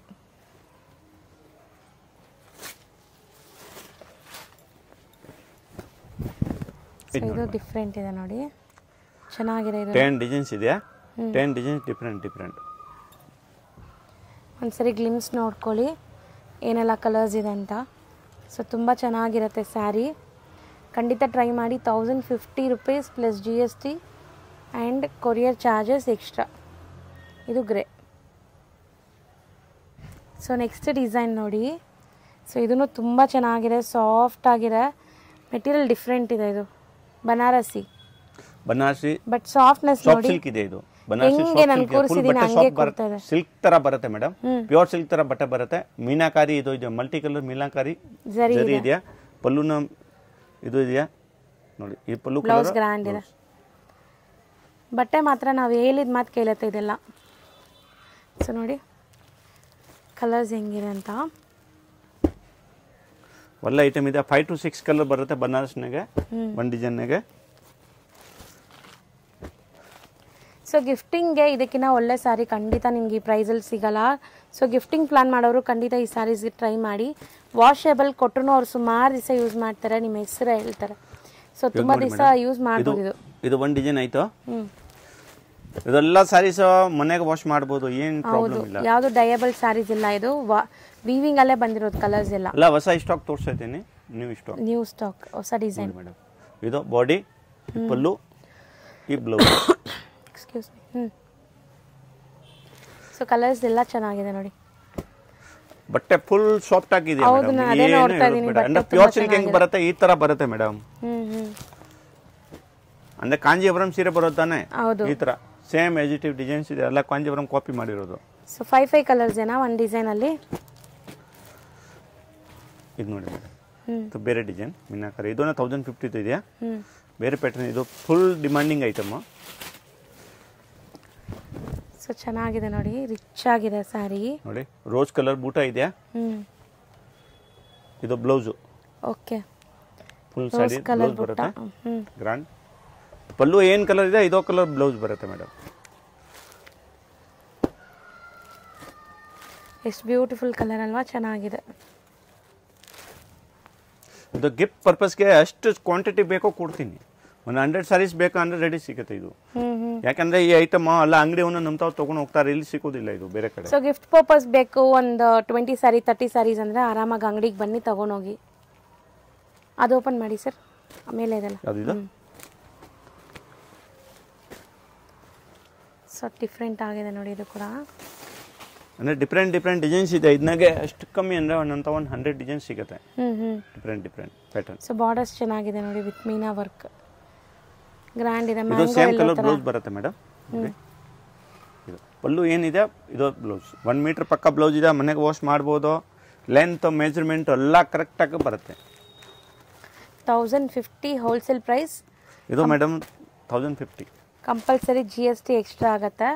ಸೊ ಇದು ಡಿಫ್ರೆಂಟ್ ಇದೆ ನೋಡಿ ಚೆನ್ನಾಗಿದೆ ಇದು ಟೆನ್ ಡಿಸೈನ್ಸ್ ಇದೆಯಾ ಟೆನ್ ಡಿಸೈನ್ಸ್ ಡಿಫ್ರೆಂಟ್ ಡಿಫ್ರೆಂಟ್ ಒಂದ್ಸರಿ ಗ್ಲಿಮ್ಸ್ ನೋಡ್ಕೊಳ್ಳಿ ಏನೆಲ್ಲ ಕಲರ್ಸ್ ಇದೆ ಅಂತ ಸೊ ತುಂಬ ಚೆನ್ನಾಗಿರುತ್ತೆ ಸ್ಯಾರಿ ಖಂಡಿತ ಟ್ರೈ ಮಾಡಿ thousand fifty rupees plus G S T and courier charges extra ಇದು ಗ್ರೇ ಸೊ ನೆಕ್ಸ್ಟ್ ಡಿಸೈನ್ ನೋಡಿ ಸೊ ಇದೂ ತುಂಬ ಚೆನ್ನಾಗಿದೆ ಸಾಫ್ಟ್ ಆಗಿದೆ ಮೆಟೀರಿಯಲ್ ಡಿಫ್ರೆಂಟ್ ಇದೆ ಇದು Banarasi Banarasi but softness soft ನೋಡಿ ಸಿಲ್ಕ್ ಇದೆ ಇದು ಬನಾರಸಿ ಹೆಂಗೆ ನಾನು ಫುಲ್ ಕೂರಿಸಿದ್ದೀನಿ ಬಟ್ಟೆ ಹಂಗೆ ಸಾಫ್ಟ್ ಕೊಡ್ತಾ ಬರುತ್ತೆ ಸಿಲ್ಕ್ ತರ ಬರುತ್ತೆ ಮೇಡಮ್ ಪ್ಯೂರ್ ಸಿಲ್ಕ್ ತರ ಬಟ್ಟೆ ಬರುತ್ತೆ ಮೀನಾಕಾರಿ ಇದು ಇದೆ ಮಲ್ಟಿ ಕಲರ್ ಮೀನಾಕಾರಿ ಜರಿ ಜರಿ ಇದೆಯಾ ಪಲ್ಲುನ ಇದು ಇದೆಯಾ ನೋಡಿ ಈ ಪಲ್ಲು ಬ್ಲೌಸ್ ಕಲರ್ ಗ್ರ್ಯಾಂಡ್ ಇದೆ ಬಟ್ಟೆ ಮಾತ್ರ ನಾವು ಹೇಳಿದ ಮಾತು ಕೇಳುತ್ತೆ ಇದೆಲ್ಲ ಸೊ ನೋಡಿ ಕಲರ್ಸ್ ಹೆಂಗಿದೆ ಅಂತ ಒಳ್ಳೆ ಐಟಮ್ ಇದೆ ಫೈವ್ ಟು ಸಿಕ್ಸ್ ಕಲರ್ ಬರುತ್ತೆ ಬನಾರಸ್ನಾಗೆ ಒಂದು ಡಿಸೈನ್ನಾಗೆ ಸೊ ಗಿಫ್ಟಿಂಗ್ಗೆ ಇದಕ್ಕಿಂತ ಒಳ್ಳೆ ಸ್ಯಾರಿ ಖಂಡಿತ ನಿಮ್ಗೆ ಈ ಪ್ರೈಸಲ್ಲಿ ಸಿಗಲ್ಲ ಸೊ ಗಿಫ್ಟಿಂಗ್ ಪ್ಲಾನ್ ಮಾಡೋರು ಖಂಡಿತ ಈ ಸ್ಯಾರೀಸ್ಗೆ ಟ್ರೈ ಮಾಡಿ ವಾಷೇಬಲ್ ಕೊಟ್ಟರು ಅವ್ರು ಸುಮಾರು ದಿವಸ ಯೂಸ್ ಮಾಡ್ತಾರೆ ನಿಮ್ಮ ಹೆಸರು ಹೇಳ್ತಾರೆ ಸೊ ತುಂಬ ನೋಡಿ ದಿವಸ madam, ಯೂಸ್ ಇದು ಮಾಡ್ಬೋದು ಇದು ಇದು ಒಂದು ಡಿಸೈನ್ ಆಯ್ತು ಹ್ಞೂ ಇದೆಲ್ಲ ಸ್ಯಾರೀಸ್ ಮನೆಗೆ ವಾಶ್ ಮಾಡ್ಬೋದು ಏನು ಹೌದು ಪ್ರಾಬ್ಲಮ್ ಇಲ್ಲ ಯಾವುದು ಡಯಬಲ್ ಸ್ಯಾರೀಸ್ ಇಲ್ಲ ಇದು ವೀವಿಂಗ್ ಅಲ್ಲೇ ಬಂದಿರೋದು ಕಲರ್ಸ್ ಎಲ್ಲ ಎಲ್ಲ ಹೊಸ ಸ್ಟಾಕ್ ತೋರಿಸ್ತಾ ಇದ್ದೀನಿ ನೀವು ಸ್ಟಾಕ್ ನ್ಯೂ ಸ್ಟಾಕ್ ಹೊಸ ಡಿಸೈನ್ ಮೇಡಮ್ ಇದು ಬಾಡಿ ಪಲ್ಲು ಈ ಬ್ಲೌಸ್ ಎಕ್ಸ್ಕ್ಯೂಸ್ ಮಿ ಹ್ಞೂ ಸೊ ಕಲರ್ಸ್ ಎಲ್ಲ ಚೆನ್ನಾಗಿದೆ ನೋಡಿ ಬಟ್ಟೆ ಫುಲ್ ಸಾಫ್ಟ್ ಆಗಿದೆ ಹೌದು, ನಾನು ಅದೇ ನೋಡ್ತಾ ಇದೀನಿ, ಬಟ್ಟೆ ಅಂದ್ರೆ ತುಂಬಾ ಪ್ಯೂರ್ ಸಿಲ್ಕ್ ಹೆಂಗ್ ಚೆನ್ನಾಗಿದೆ. ಬರುತ್ತೆ ಈ ತರ ಬರುತ್ತೆ ಮೇಡಮ್ ಹ್ಞೂ ಹ್ಞೂ ಅಂದ್ರೆ ಕಾಂಜೀವರಂ ಸೀರೆ ಬರುತ್ತಾನೆ ಹೌದು ಈ ತರ ಸೇಮ್ ಎಜಿಟಿವ್ ಡಿಸೈನ್ಸ್ ಇದೆ ಎಲ್ಲ ಕಾಂಜೀವರಂ ಕಾಪಿ ಮಾಡಿರೋದು ಸೊ ಫೈವ್ ಫೈವ್ ಕಲರ್ಸ್ ಏನಾ ಒಂದು ಡಿಸೈನಲ್ಲಿ ಇದು ನೋಡಿ ಮೇಡಮ್ ಹ್ಞೂ ಇದು ಬೇರೆ ಡಿಸೈನ್ ಮೀನಾಕರಿ ಇದನ್ನ ತೌಸಂಡ್ ಫಿಫ್ಟಿದು ಇದೆಯಾ ಹ್ಞೂ ಬೇರೆ ಪ್ಯಾಟರ್ನ್ ಇದು ಫುಲ್ ಡಿಮಾಂಡಿಂಗ್ ಐಟಮ್ ಸೊ ಚೆನ್ನಾಗಿದೆ ನೋಡಿ ರಿಚ್ ಆಗಿದೆ ಸ್ಯಾರಿ ನೋಡಿ ರೋಸ್ ಕಲರ್ ಬೂಟ ಇದೆಯಾ ಹ್ಞೂ ಇದು ಬ್ಲೌಸು ಓಕೆ ಫುಲ್ ರೋಸ್ ಸಾಡಿ ಕಲರ್ ಬ್ಲೌಸ್ ಬುಟ್ಟ ಬರುತ್ತೆ ಹ್ಞೂ ಗ್ರ್ಯಾಂಡ್ ಪಲ್ಲು ಏನು ಕಲರ್ ಇದೆ ಇದೋ ಕಲರ್ ಬ್ಲೌಸ್ ಬರುತ್ತೆ ಮೇಡಮ್ ಎಷ್ಟು ಬ್ಯೂಟಿಫುಲ್ ಕಲರ್ ಅಲ್ವಾ ಚೆನ್ನಾಗಿದೆ ಇದು ಗಿಫ್ಟ್ ಪರ್ಪಸ್ಗೆ ಎಷ್ಟು ಕ್ವಾಂಟಿಟಿ ಬೇಕೋ ಕೊಡ್ತೀನಿ ಒಂದು ಹಂಡ್ರೆಡ್ ಸಾರೀಸ್ ಬೇಕು ಅಂದ್ರೆ ರೆಡಿ ಸಿಗುತ್ತೆ ಇದು ಹ್ಞೂ ಹ್ಞೂ ಯಾಕಂದ್ರೆ ಈ ಐಟಮ್ ಎಲ್ಲ ಅಂಗಡಿಯವನ್ನ ನಂಬ್ತಾವ್ ತೊಗೊಂಡು ಹೋಗ್ತಾರೆ ಇಲ್ಲಿ ಸಿಗೋದಿಲ್ಲ ಇದು ಬೇರೆ ಕಡೆ ಸೊ ಗಿಫ್ಟ್ ಪರ್ಪಸ್ ಬೇಕು ಒಂದು ಟ್ವೆಂಟಿ ಸ್ಯಾರಿ ತರ್ಟಿ ಸ್ಯಾರೀಸ್ ಅಂದರೆ ಆರಾಮಾಗಿ ಅಂಗಡಿಗೆ ಬನ್ನಿ ತಗೊಂಡೋಗಿ ಅದು ಓಪನ್ ಮಾಡಿ ಸರ್ ಆಮೇಲೆ ಇದೆಲ್ಲ ಯಾವ್ದಿದು ಸೊ ಡಿಫ್ರೆಂಟ್ ಆಗಿದೆ ನೋಡಿ ಇದು ಕೂಡ ಅಂದ್ರೆ ಡಿಫ್ರೆಂಟ್ ಡಿಫ್ರೆಂಟ್ ಡಿಸೈನ್ಸ್ ಇದೆ ಇದನ್ನಾಗೆ ಅಷ್ಟು ಕಮ್ಮಿ ಅಂದ್ರೆ ಒಂದಂತ ಒಂದು ಹಂಡ್ರೆಡ್ ಡಿಸೈನ್ ಸಿಗುತ್ತೆ ಹ್ಞೂ ಹ್ಞೂ different different pattern so borders ಚೆನ್ನಾಗಿದೆ ನೋಡಿ ವಿತ್ ಮೀನಾ ವರ್ಕ್ ಗ್ರ್ಯಾಂಡ್ ಇದೆ ಇದು ಮ್ಯಾಂಗೋ ಸೇಮ್ ಎಲ್ಲೋ ಕಲರ್ ಥರ ಬ್ಲೌಸ್ ಬರುತ್ತೆ ಮೇಡಮ್ ಇದು ಪಲ್ಲು ಏನಿದೆ ಇದು ಬ್ಲೌಸ್ ಒನ್ ಮೀಟರ್ ಪಕ್ಕ ಬ್ಲೌಸ್ ಇದೆ ಮನೆಗೆ ವಾಶ್ ಮಾಡ್ಬೋದು ಲೆಂತ್ ಮೆಜರ್ಮೆಂಟ್ ಎಲ್ಲ ಕರೆಕ್ಟಾಗಿ ಬರುತ್ತೆ ತೌಸಂಡ್ ಫಿಫ್ಟಿ ಹೋಲ್ಸೇಲ್ ಪ್ರೈಸ್ ಇದು madam thousand fifty compulsory G S T extra ಆಗತ್ತೆ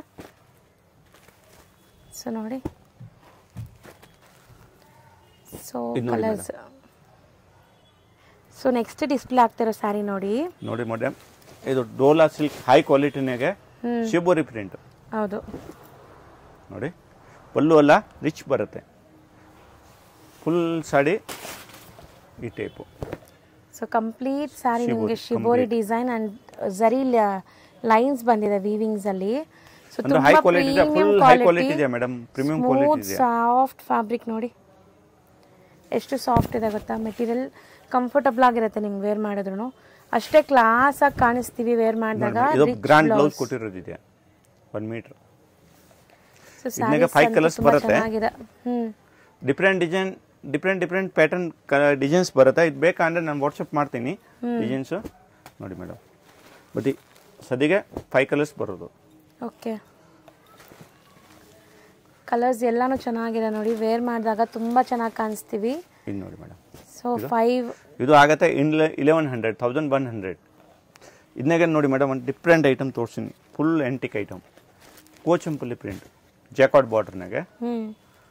ಸೊ ನೋಡಿ ಸೊ ಇದು ನೋಡಿ ಕಲರ್ಸ್ ಸೊ ನೆಕ್ಸ್ಟ್ ಡಿಸ್ಪ್ಲೇ ಆಗ್ತಿರೋ ಸ್ಯಾರಿ ನೋಡಿ ನೋಡಿ ಮೇಡಮ್ ಇದು ಡೋಲಾ ಸಿಲ್ಕ್ ಹೈ ಕ್ವಾಲಿಟಿನಾಗೆ ಶಿವಬೋರಿ ಪ್ರಿಂಟ್ ಹೌದು ನೋಡಿ ಪಲ್ಲು ಎಲ್ಲ ರಿಚ್ ಬರುತ್ತೆ ಫುಲ್ ಸಾಡಿ ಈ type so complete sari shibori, ನಿಮಗೆ shibori complete. Design and zari lines ಬಂದಿದೆ ವೀವಿಂಗ್ಸ್ ಅಲ್ಲಿ ಸೊ ಅಂದ್ರೆ high ತುಂಬಾ quality ಇದೆ, ಪ್ರೀಮಿಯಂ full high quality ಇದೆ madam, premium quality ಸ್ಮೂತ್ ಇದೆ. ಸಾಫ್ಟ್ ಫ್ಯಾಬ್ರಿಕ್ ನೋಡಿ ಎಷ್ಟು ಸಾಫ್ಟ್ ಇದೆ ಗೊತ್ತಾ ಮೆಟೀರಿಯಲ್ ಕಂಫರ್ಟಬಲ್ ಆಗಿರುತ್ತೆ ನಿಮ್ಗೆ ವೇರ್ ಮಾಡಿದ್ರು ಅಷ್ಟೇ ಕ್ಲಾಸ್ ಆಗಿ ಕಾಣಿಸ್ತೀವಿ ವೇರ್ ಮಾಡಿದಾಗ ಇದು ಗ್ರ್ಯಾಂಡ್ ಬ್ಲೌಸ್ ಕೊಟ್ಟಿರೋದಿದೆ ಒನ್ ಮೀಟರ್ ಇದನ್ನಾಗೆ five colours ಬರುತ್ತೆ. ಚೆನ್ನಾಗಿದೆ hmm different design different different pattern designs ಬರುತ್ತೆ ಇದು ಬೇಕಂದ್ರೆ ನಾನು ವಾಟ್ಸಪ್ ಮಾಡ್ತೀನಿ ಡಿಸೈನ್ಸು ನೋಡಿ ಮೇಡಮ್ ಬಟ್ ಈ ಸದ್ಯಗೆ ಫೈವ್ ಕಲರ್ಸ್ ಬರೋದು ಓಕೆ ಕಲರ್ಸ್ ಎಲ್ಲಾನು ಚೆನ್ನಾಗಿದೆ ನೋಡಿ ವೇರ್ ಮಾಡಿದಾಗ ತುಂಬಾ ಚೆನ್ನಾಗಿ ಕಾಣಿಸ್ತೀವಿ ಇದು ನೋಡಿ ಮೇಡಮ್ ಸೊ ಫೈವ್ ಇದು ಆಗುತ್ತೆ in eleven hundred thousand one hundred ಇದನ್ನಾಗೆ ನೋಡಿ ಮೇಡಮ್ ಒಂದು ಡಿಫ್ರೆಂಟ್ ಐಟಮ್ ತೋರಿಸ್ತೀನಿ full antique item Kochampalli print jacquard ಬಾರ್ಡ್ರ್ನಾಗೆ ಹ್ಮ್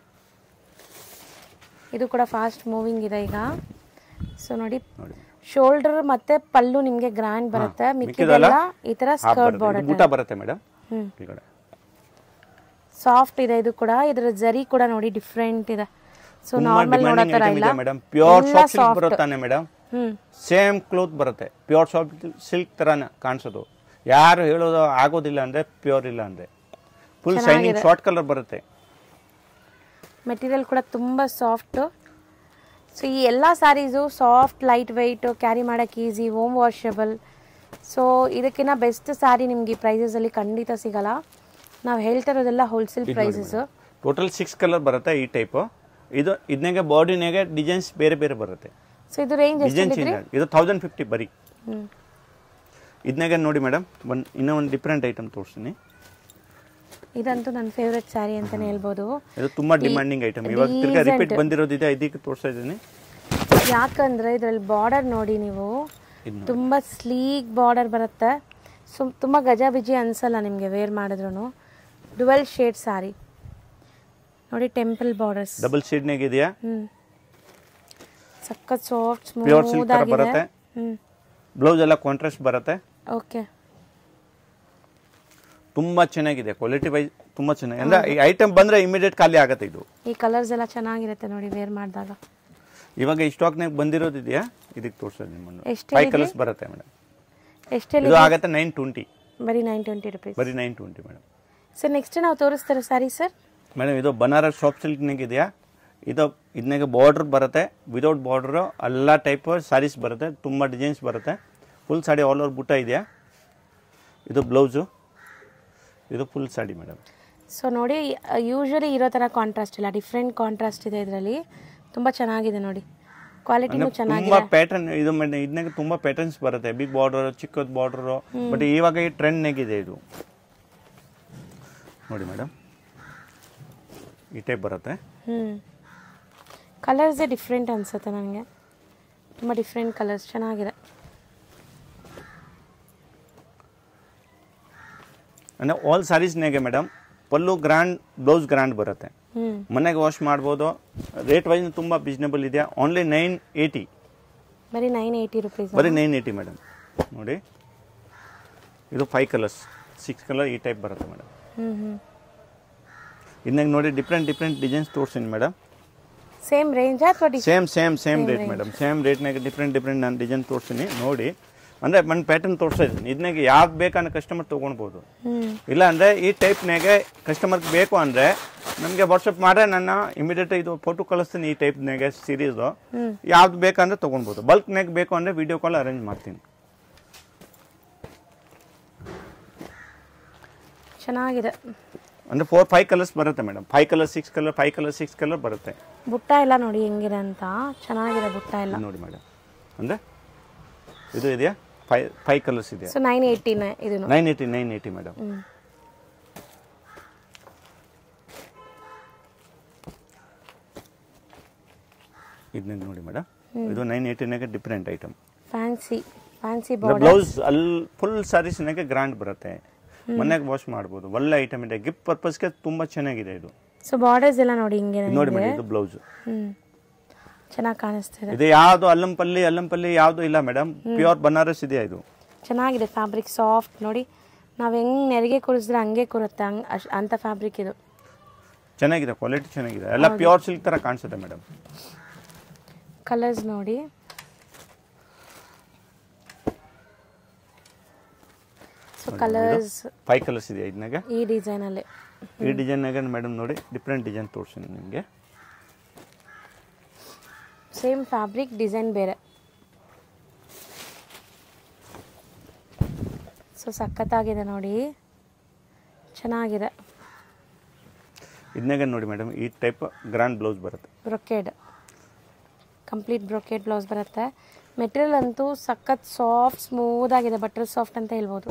ಇದು ಕೂಡ ಫಾಸ್ಟ್ ಮೂವಿಂಗ್ ಇದೆ ಈಗ ಸೊ ನೋಡಿ ನೋಡಿ ಶೋಲ್ಡರ್ ಮತ್ತೆ ಪಲ್ಲು ನಿಮ್ಗೆ ಗ್ರ್ಯಾಂಡ್ ಬರುತ್ತೆ ಮಿಕ್ಕಿದೆಲ್ಲ ಮಿಕ್ಕಿದೆಲ್ಲ ಈ ತರ ಹಾಫ್ ಸ್ಕರ್ಟ್ ಬರುತ್ತೆ. ಇದು ಬಾರ್ಡರ್ ಊಟ ಬರುತ್ತೆ ಮೇಡಮ್ ಹ್ಮ್ ಈ ಕಡೆ ಸಾಫ್ಟ್ ಇದೆ ಇದು ಕೂಡ ಇದರ ಜರಿ ಕೂಡ ನೋಡಿ ಡಿಫ್ರೆಂಟ್ ಇದೆ ಸೊ ತುಂಬಾ ನಾರ್ಮಲ್ ನೋಡೋ ಡಿಮಾಂಡಿಂಗ್ ತರ ಐಟಮ್ ಇಲ್ಲ ಇದೆ ಮೇಡಮ್ ಪ್ಯೂರ್ ಎಲ್ಲ ಸಾಫ್ಟ್ ಸಿಲ್ಕ್ soft. ಬರುತ್ತಾನೆ ಮೇಡಮ್ ಹ್ಮ್ ಸೇಮ್ ಕ್ಲೋತ್ ಬರುತ್ತೆ ಪ್ಯೂರ್ ಸಾಫ್ಟ್ ಸಿಲ್ಕ್ ಥರನೇ ಕಾಣಿಸೋದು ಯಾರು ಹೇಳೋದು ಆಗೋದಿಲ್ಲ ಅಂದರೆ ಪ್ಯೂರ್ ಇಲ್ಲ ಅಂದರೆ ಫುಲ್ ಶೈನಿಂಗ್ ಶಾರ್ಟ್ ಕಲರ್ ಬರುತ್ತೆ ಮೆಟೀರಿಯಲ್ ಕೂಡ ತುಂಬ ಸಾಫ್ಟ್ ಸೊ ಈ ಎಲ್ಲ saris soft light weight carry ಮಾಡೋಕ್ಕೆ ಈಸಿ ಹೋಮ್ ವಾಷಬಲ್ ಸೊ ಇದಕ್ಕಿಂತ ಬೆಸ್ಟ್ ಸ್ಯಾರಿ ನಿಮ್ಗೆ ಈ ಪ್ರೈಸಸಲ್ಲಿ ಖಂಡಿತ ಸಿಗಲ್ಲ ನಾವು ಹೇಳ್ತಾ ಇರೋದೆಲ್ಲ wholesale prices total six colour ಬರುತ್ತೆ ಈ ಟೈಪು ಇದು ಇದನ್ನಾಗೆ ಬಾಡಿನಾಗೆ ಡಿಸೈನ್ಸ್ ಬೇರೆ ಬೇರೆ ಬರುತ್ತೆ ಸೊ ಇದು ರೇಂಜ್ ಡಿಸೈನ್ ಎಷ್ಟು ಚೇಂಜ್ ಇದು ತೌಸಂಡ್ ಫಿಫ್ಟಿ ಬರೀ ಹ್ಞೂ ಇದನ್ನಾಗೆ ನೋಡಿ ಮೇಡಮ್ ಒಂದು ಇನ್ನೂ ಒಂದು ಡಿಫ್ರೆಂಟ್ ಐಟಮ್ ತೋರಿಸ್ತೀನಿ ಇದಂತೂ ನನ್ನ ಫೇವ್ರೆಟ್ ಸ್ಯಾರಿ ಅಂತಲೇ ಹೇಳ್ಬೋದು ಇದು ತುಂಬಾ ಡಿಮ್ಯಾಂಡಿಂಗ್ ಐಟಮ್ ಇವಾಗ ತಿರ್ಗಾ ರಿಪೀಟ್ ಬಂದಿರೋದಿದೆ ಇದಕ್ಕೆ ತೋರಿಸ್ತಾ ಇದ್ದೀನಿ ಯಾಕಂದ್ರೆ ಇದರಲ್ಲಿ ಬಾರ್ಡರ್ ನೋಡಿ ನೀವು ಇನ್ನು ತುಂಬ ಸ್ಲೀಕ್ ಬಾರ್ಡರ್ ಬರುತ್ತೆ ಸುಮ್ ತುಂಬ ಗಜಾಬಿಜಿ ಅನ್ಸಲ್ಲ ನಿಮಗೆ ವೇರ್ ಮಾಡಿದ್ರು ಡುವೆಲ್ ಶೇಡ್ ಸಾರಿ ನೋಡಿ ಟೆಂಪಲ್ ಬಾರ್ಡರ್ಸ್ ಡಬಲ್ ಶೇಡ್ನಾಗ ಇದೆಯಾ ಹ್ಞೂ ಸಖತ್ ಸಾಫ್ಟ್ ಪ್ಯೂರ್ ಸಿಲ್ಕ್ ಸ್ಮೂತ್ ತರ ಆಗಿದೆ ಬರುತ್ತೆ ಹ್ಞೂ ಬ್ಲೌಸ್ ಎಲ್ಲ ಕಾಂಟ್ರಾಸ್ಟ್ ಬರುತ್ತೆ ಓಕೆ ತುಂಬಾ ಚೆನ್ನಾಗಿದೆ ಕ್ವಾಲಿಟಿ ವೈಸ್ ತುಂಬಾ ಚೆನ್ನಾಗಿ ಅಂದ್ರೆ ಈ ಐಟಮ್ ಬಂದ್ರೆ ಇಮಿಡಿಯೇಟ್ ಖಾಲಿ ಆಗುತ್ತೆ ಇದು ಈ ಕಲರ್ಸ್ ಎಲ್ಲ ಚೆನ್ನಾಗಿರುತ್ತೆ ನೋಡಿ ವೇರ್ ಮಾಡಿದಾಗ ಇವಾಗ ಈ ಸ್ಟಾಕ್ನಾಗ ಬಂದಿರೋದು ಇದೆಯಾ ಇದಕ್ಕೆ ತೋರಿಸೋದು ನಿಮ್ಮನ್ನು ಎಷ್ಟು ಫೈವ್ ಕಲರ್ಸ್ ಬರುತ್ತೆ ಮೇಡಮ್ ಎಷ್ಟೆಲ್ಲಿ ಇದು ಆಗುತ್ತೆ ನೈನ್ ಟ್ವೆಂಟಿ ಬರೀ ನೈನ್ ಟ್ವೆಂಟಿ ರುಪೀಸ್ ಬರೀ nine twenty madam sir next ನಾವು ತೋರಿಸ್ತಾರೆ ಸಾರಿ ಸರ್ ಮೇಡಮ್ ಇದು ಬನಾರಸ್ ಶಾಪ್ ಸಿಲ್ಕ್ನಾಗ ಇದೆಯಾ ಇದು ಇದನ್ನಾಗ ಬಾರ್ಡರ್ ಬರುತ್ತೆ ವಿದೌಟ್ ಬಾರ್ಡರ್ ಎಲ್ಲ ಟೈಪ್ ಸಾರೀಸ್ ಬರುತ್ತೆ ತುಂಬ ಡಿಸೈನ್ಸ್ ಬರುತ್ತೆ ಫುಲ್ ಸಾಡಿ ಆಲ್ ಓವರ್ ಬುಟ್ಟ ಇದೆಯಾ ಇದು ಬ್ಲೌಸು ಇದು ಫುಲ್ ಸಾಡಿ ಮೇಡಮ್ ಸೊ ನೋಡಿ ಯೂಶ್ವಲಿ ಇರೋ ಥರ ಕಾಂಟ್ರಾಸ್ಟ್ ಇಲ್ಲ ಡಿಫ್ರೆಂಟ್ ಕಾಂಟ್ರಾಸ್ಟ್ ಇದೆ ಇದರಲ್ಲಿ ತುಂಬ ಚೆನ್ನಾಗಿದೆ ನೋಡಿ ಕ್ವಾಲಿಟಿನೂ ತುಂಬಾ ಚೆನ್ನಾಗಿದೆ ಪ್ಯಾಟರ್ನ್ ಇದು ಮೇಡಮ್ ಇದನ್ನಾಗ ತುಂಬಾ ಪ್ಯಾಟರ್ನ್ಸ್ ಬರುತ್ತೆ ಬಿಗ್ ಬಾರ್ಡರ್ ಚಿಕ್ಕದ ಬಾರ್ಡರ್ ಬಟ್ ಇವಾಗ ಈ ಟ್ರೆಂಡ್ನಾಗಿದೆ ಇದು ನೋಡಿ ಮೇಡಮ್ ಈ ಟೈಪ್ ಬರುತ್ತೆ ಹ್ಞೂ ಕಲರ್ಸೇ ಡಿಫ್ರೆಂಟ್ ಅನಿಸುತ್ತೆ ನನಗೆ ತುಂಬ ಡಿಫ್ರೆಂಟ್ ಕಲರ್ಸ್ ಚೆನ್ನಾಗಿದೆ ಅಂದರೆ ಆಲ್ ಸಾರೀಸ್ನಾಗೆ madam pallu grand blouse grand ಬರುತ್ತೆ ಹ್ಞೂ ಮನೆಗೆ ವಾಶ್ ಮಾಡ್ಬೋದು ರೇಟ್ ವೈಸ್ ತುಂಬ ರೀಸನೇಬಲ್ ಇದೆಯಾ ಓನ್ಲಿ ನೈನ್ ಏಯ್ಟಿ ಬರೀ ನೈನ್ ಏಯ್ಟಿ ರುಪೀಸ್ ಬರೀ ನೈನ್ ಏಯ್ಟಿ ಮೇಡಮ್ ನೋಡಿ ಇದು ಫೈವ್ ಕಲರ್ಸ್ ಸಿಕ್ಸ್ ಕಲರ್ ಈ ಟೈಪ್ ಬರುತ್ತೆ ಮೇಡಮ್ ಹ್ಞೂ ಹ್ಞೂ ಇನ್ನಾಗ ನೋಡಿ ಡಿಫ್ರೆಂಟ್ ಡಿಫ್ರೆಂಟ್ ಡಿಸೈನ್ಸ್ ತೋರಿಸ್ತೀನಿ ಮೇಡಮ್ ಸೇಮ್ ರೇಂಜಾ ಅಥವಾ ಡಿ same same same rate madam same ರೇಟ್ನಾಗ ಡಿಫ್ರೆಂಟ್ ಡಿಫ್ರೆಂಟ್ ನಾನು ಡಿಸೈನ್ ತೋರಿಸ್ತೀನಿ ನೋಡಿ ಅಂದರೆ ನನ್ನ ಪ್ಯಾಟರ್ನ್ ತೋರಿಸ್ತಾ ಇದ್ದೀನಿ ಇದನ್ನಾಗ ಯಾವ್ದು ಬೇಕನ್ನೋ ಕಸ್ಟಮರ್ ತೊಗೊಳ್ಬೋದು ಹ್ಞೂ ಇಲ್ಲ ಅಂದರೆ ಈ ಟೈಪ್ನಾಗೆ ಕಸ್ಟಮರ್ಗೆ ಬೇಕು ಅಂದರೆ ನಮಗೆ ವಾಟ್ಸಪ್ ಮಾಡ್ರೆ ನಾನು ಇಮಿಡಿಯೇಟ್ ಇದು ಫೋಟೋ ಕಳಿಸ್ತೀನಿ ಈ ಟೈಪ್ನಾಗೆ ಸೀರೀಸು ಹ್ಮ್. ಯಾವ್ದು ಬೇಕಂದ್ರೆ ತೊಗೊಳ್ಬೋದು ಬಲ್ಕ್ನಾಗ ಬೇಕು ಅಂದರೆ ವಿಡಿಯೋ ಕಾಲ್ ಅರೇಂಜ್ ಮಾಡ್ತೀನಿ ಚೆನ್ನಾಗಿದೆ ಅಂದರೆ ಫೋರ್ ಫೈವ್ ಕಲರ್ಸ್ ಬರುತ್ತೆ madam five colour six colour five colour six colour ಬರುತ್ತೆ ಬುಟ್ಟ ಎಲ್ಲ ನೋಡಿ ಹೆಂಗಿದೆ ಅಂತ ಚೆನ್ನಾಗಿದೆ ಬುಟ್ಟ ಎಲ್ಲ ನೋಡಿ ಮೇಡಮ್ ಅಂದರೆ ಇದು ಇದೆಯಾ ಫೈವ್ ಫೈವ್ ಕಲರ್ಸ್ ಇದೆಯಾ ಸೊ ನೈನ್ ಏಯ್ಟಿನೇ ಇದನ್ನು nine eighty nine eighty madam ಹ್ಞೂ ಇದನ್ನ ನೋಡಿ ಮೇಡಮ್ ಇದು ನೈನ್ ಏಯ್ಟಿನಾಗೆ different item fancy fancy border blouse ಅಲ್ಲಿ ಫುಲ್ ಸ್ಯಾರೀಸ್ನಾಗೆ ಗ್ರ್ಯಾಂಡ್ ಬರುತ್ತೆ ಮನೆಗೆ ವಾಶ್ ಮಾಡ್ಬೋದು ಒಳ್ಳೆ ಐಟಮ್ ಇದೆ ಗಿಫ್ಟ್ ಪರ್ಪಸ್ಗೆ ತುಂಬ ಚೆನ್ನಾಗಿದೆ ಇದು ಸೊ ಬಾರ್ಡರ್ಸ್ ಎಲ್ಲ ನೋಡಿ ಹಿಂಗೆ ನೋಡಿ ಮೇಡಮ್ ಇದು ಬ್ಲೌಸ್ ಹ್ಞೂ ಚೆನ್ನಾಗಿ ಕಾಣಿಸ್ತಿದೆ ಇದು ಯಾವುದು ಅಲ್ಲಂಪಲ್ಲಿ ಅಲ್ಲಂಪಲ್ಲಿ ಯಾವುದು ಇಲ್ಲ ಮೇಡಮ್ ಪ್ಯೂರ್ ಬನಾರಸ್ ಇದೆಯಾ ಇದು ಚೆನ್ನಾಗಿದೆ ಫ್ಯಾಬ್ರಿಕ್ ಸಾಫ್ಟ್ ನೋಡಿ ನಾವು ಹೆಂಗೆ ನೆರಿಗೆ ಕೂರಿಸಿದ್ರೆ ಹಂಗೆ ಕೂರುತ್ತೆ ಹಂಗೆ ಅಶ್ ಅಂಥ ಫ್ಯಾಬ್ರಿಕ್ ಇದು ಚೆನ್ನಾಗಿದೆ ಕ್ವಾಲಿಟಿ ಚೆನ್ನಾಗಿದೆ ಎಲ್ಲ ಪ್ಯೂರ್ ಸಿಲ್ಕ್ ಥರ ಕಾಣಿಸುತ್ತೆ ಮೇಡಮ್ ಕಲರ್ಸ್ ನೋಡಿ ಸೊ ಕಲರ್ಸ್ ಫೈವ್ ಕಲರ್ಸ್ ಇದೆ ಇದನ್ನಾಗ ಈ ಡಿಸೈನಲ್ಲಿ ಈ ಡಿಸೈನ್ನಾಗ ಮೇಡಮ್ ನೋಡಿ ಡಿಫ್ರೆಂಟ್ ಡಿಸೈನ್ ತೋರಿಸ್ತೀನಿ ನಿಮಗೆ ಸೇಮ್ ಫ್ಯಾಬ್ರಿಕ್ ಡಿಸೈನ್ ಬೇರೆ ಸೊ ಸಖತ್ತಾಗಿದೆ ನೋಡಿ ಚೆನ್ನಾಗಿದೆ ಇದನ್ನಾಗ ನೋಡಿ ಮೇಡಮ್ ಈ ಟೈಪ್ ಗ್ರ್ಯಾಂಡ್ ಬ್ಲೌಸ್ ಬರುತ್ತೆ ಬ್ರೊಕೇಡ್ ಕಂಪ್ಲೀಟ್ ಬ್ರೊಕೇಡ್ ಬ್ಲೌಸ್ ಬರುತ್ತೆ ಮೆಟೀರಿಯಲ್ ಅಂತೂ ಸಖತ್ ಸಾಫ್ಟ್ ಸ್ಮೂತ್ ಆಗಿದೆ ಬಟರ್ ಸಾಫ್ಟ್ ಅಂತ ಹೇಳ್ಬೋದು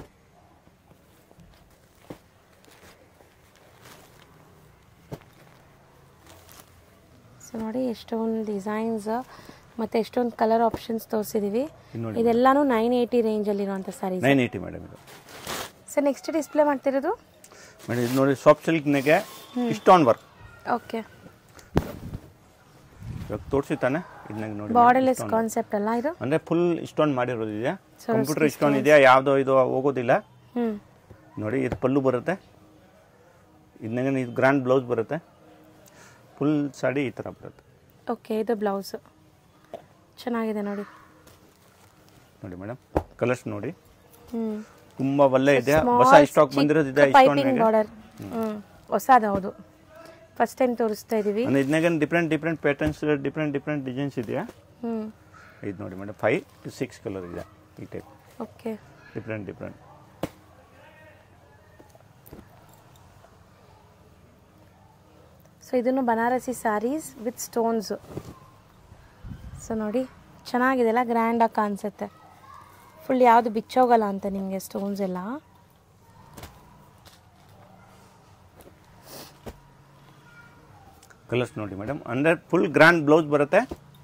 ಸೊ ನೋಡಿ ಎಷ್ಟೊಂದು ಡಿಸೈನ್ಸ್ ಮತ್ತು ಎಷ್ಟೊಂದು ಕಲರ್ ಆಪ್ಷನ್ಸ್ ತೋರಿಸಿದ್ದೀವಿ ಇದು ನೋಡಿ ಇದೆಲ್ಲಾನು ನೈನ್ ಏಯ್ಟಿ ರೇಂಜಲ್ಲಿರುವಂಥ ಸ್ಯಾರೀಸ್ ನೈನ್ ಏಯ್ಟಿ ಮೇಡಮ್ ಇದು ಸರ್ ನೆಕ್ಸ್ಟ್ ಡಿಸ್ಪ್ಲೇ ಮಾಡ್ತಿರೋದು ಮೇಡಮ್ ಇದು ನೋಡಿ ಸಾಫ್ಟ್ ಸಿಲ್ಕ್ನಾಗೆ ಇಷ್ಟೊಂದು ವರ್ಕ್ ಓಕೆ ಇವಾಗ ತೋರಿಸಿ ತಾನೆ ಇದನ್ನಾಗ ನೋಡಿ ಬಾರ್ಡರ್ಲೆಸ್ ಕಾನ್ಸೆಪ್ಟ್ ಅಲ್ಲ ಇದು ಅಂದರೆ ಫುಲ್ ಇಷ್ಟೊಂದು ಮಾಡಿರೋದು ಇದೆಯಾ So, ಕಂಪ್ಯೂಟರ್ ಇಷ್ಟೊಂದು ಇದೆಯಾ ಯಾವುದೋ ಇದು ಹೋಗೋದಿಲ್ಲ ಹ್ಞೂ ನೋಡಿ ಇದು ಪಲ್ಲು ಬರುತ್ತೆ ಇದನ್ನಾಗ ಇದು ಗ್ರ್ಯಾಂಡ್ ಬ್ಲೌಸ್ ಬರುತ್ತೆ ಫುಲ್ ಸಾಡಿ ಈ ಥರ ಬರುತ್ತೆ ಓಕೆ ಇದು ಬ್ಲೌಸು ಚೆನ್ನಾಗಿದೆ ನೋಡಿ ನೋಡಿ ಮೇಡಮ್ ಕಲರ್ಸ್ ನೋಡಿ ಹ್ಞೂ ತುಂಬ ಒಳ್ಳೆ ಇದೆ ಹೊಸ ಸ್ಟಾಕ್ ಬಂದಿರೋದಿದೆ ಪೈಪಿಂಗ್ ಇಷ್ಟೊಂದು ಬಾರ್ಡರ್ ಹ್ಞೂ ಹೊಸದು ಹೌದು ಫಸ್ಟ್ ಟೈಮ್ ತೋರಿಸ್ತಾ ಇದ್ದೀವಿ ಅಂದರೆ ಇದನ್ನಾಗ different different patterns different different designs ಇದೆಯಾ ಹ್ಞೂ ಇದು ನೋಡಿ madam five two six colour ಇದೆ ಈ type okay different different so ಇದನ್ನು Banarasi saris with stones so ನೋಡಿ ಚೆನ್ನಾಗಿದೆಲ್ಲ ಗ್ರ್ಯಾಂಡಾಗಿ ಕಾಣಿಸುತ್ತೆ ಫುಲ್ ಯಾವುದು ಬಿಚ್ಚೋಗಲ್ಲ ಅಂತ ನಿಮಗೆ ಸ್ಟೋನ್ಸ್ ಎಲ್ಲ ಕಲರ್ಸ್ ನೋಡಿ ಮೇಡಮ್ ಅಂದರೆ ಫುಲ್ ಗ್ರ್ಯಾಂಡ್ ಬ್ಲೌಸ್ ಬರುತ್ತೆ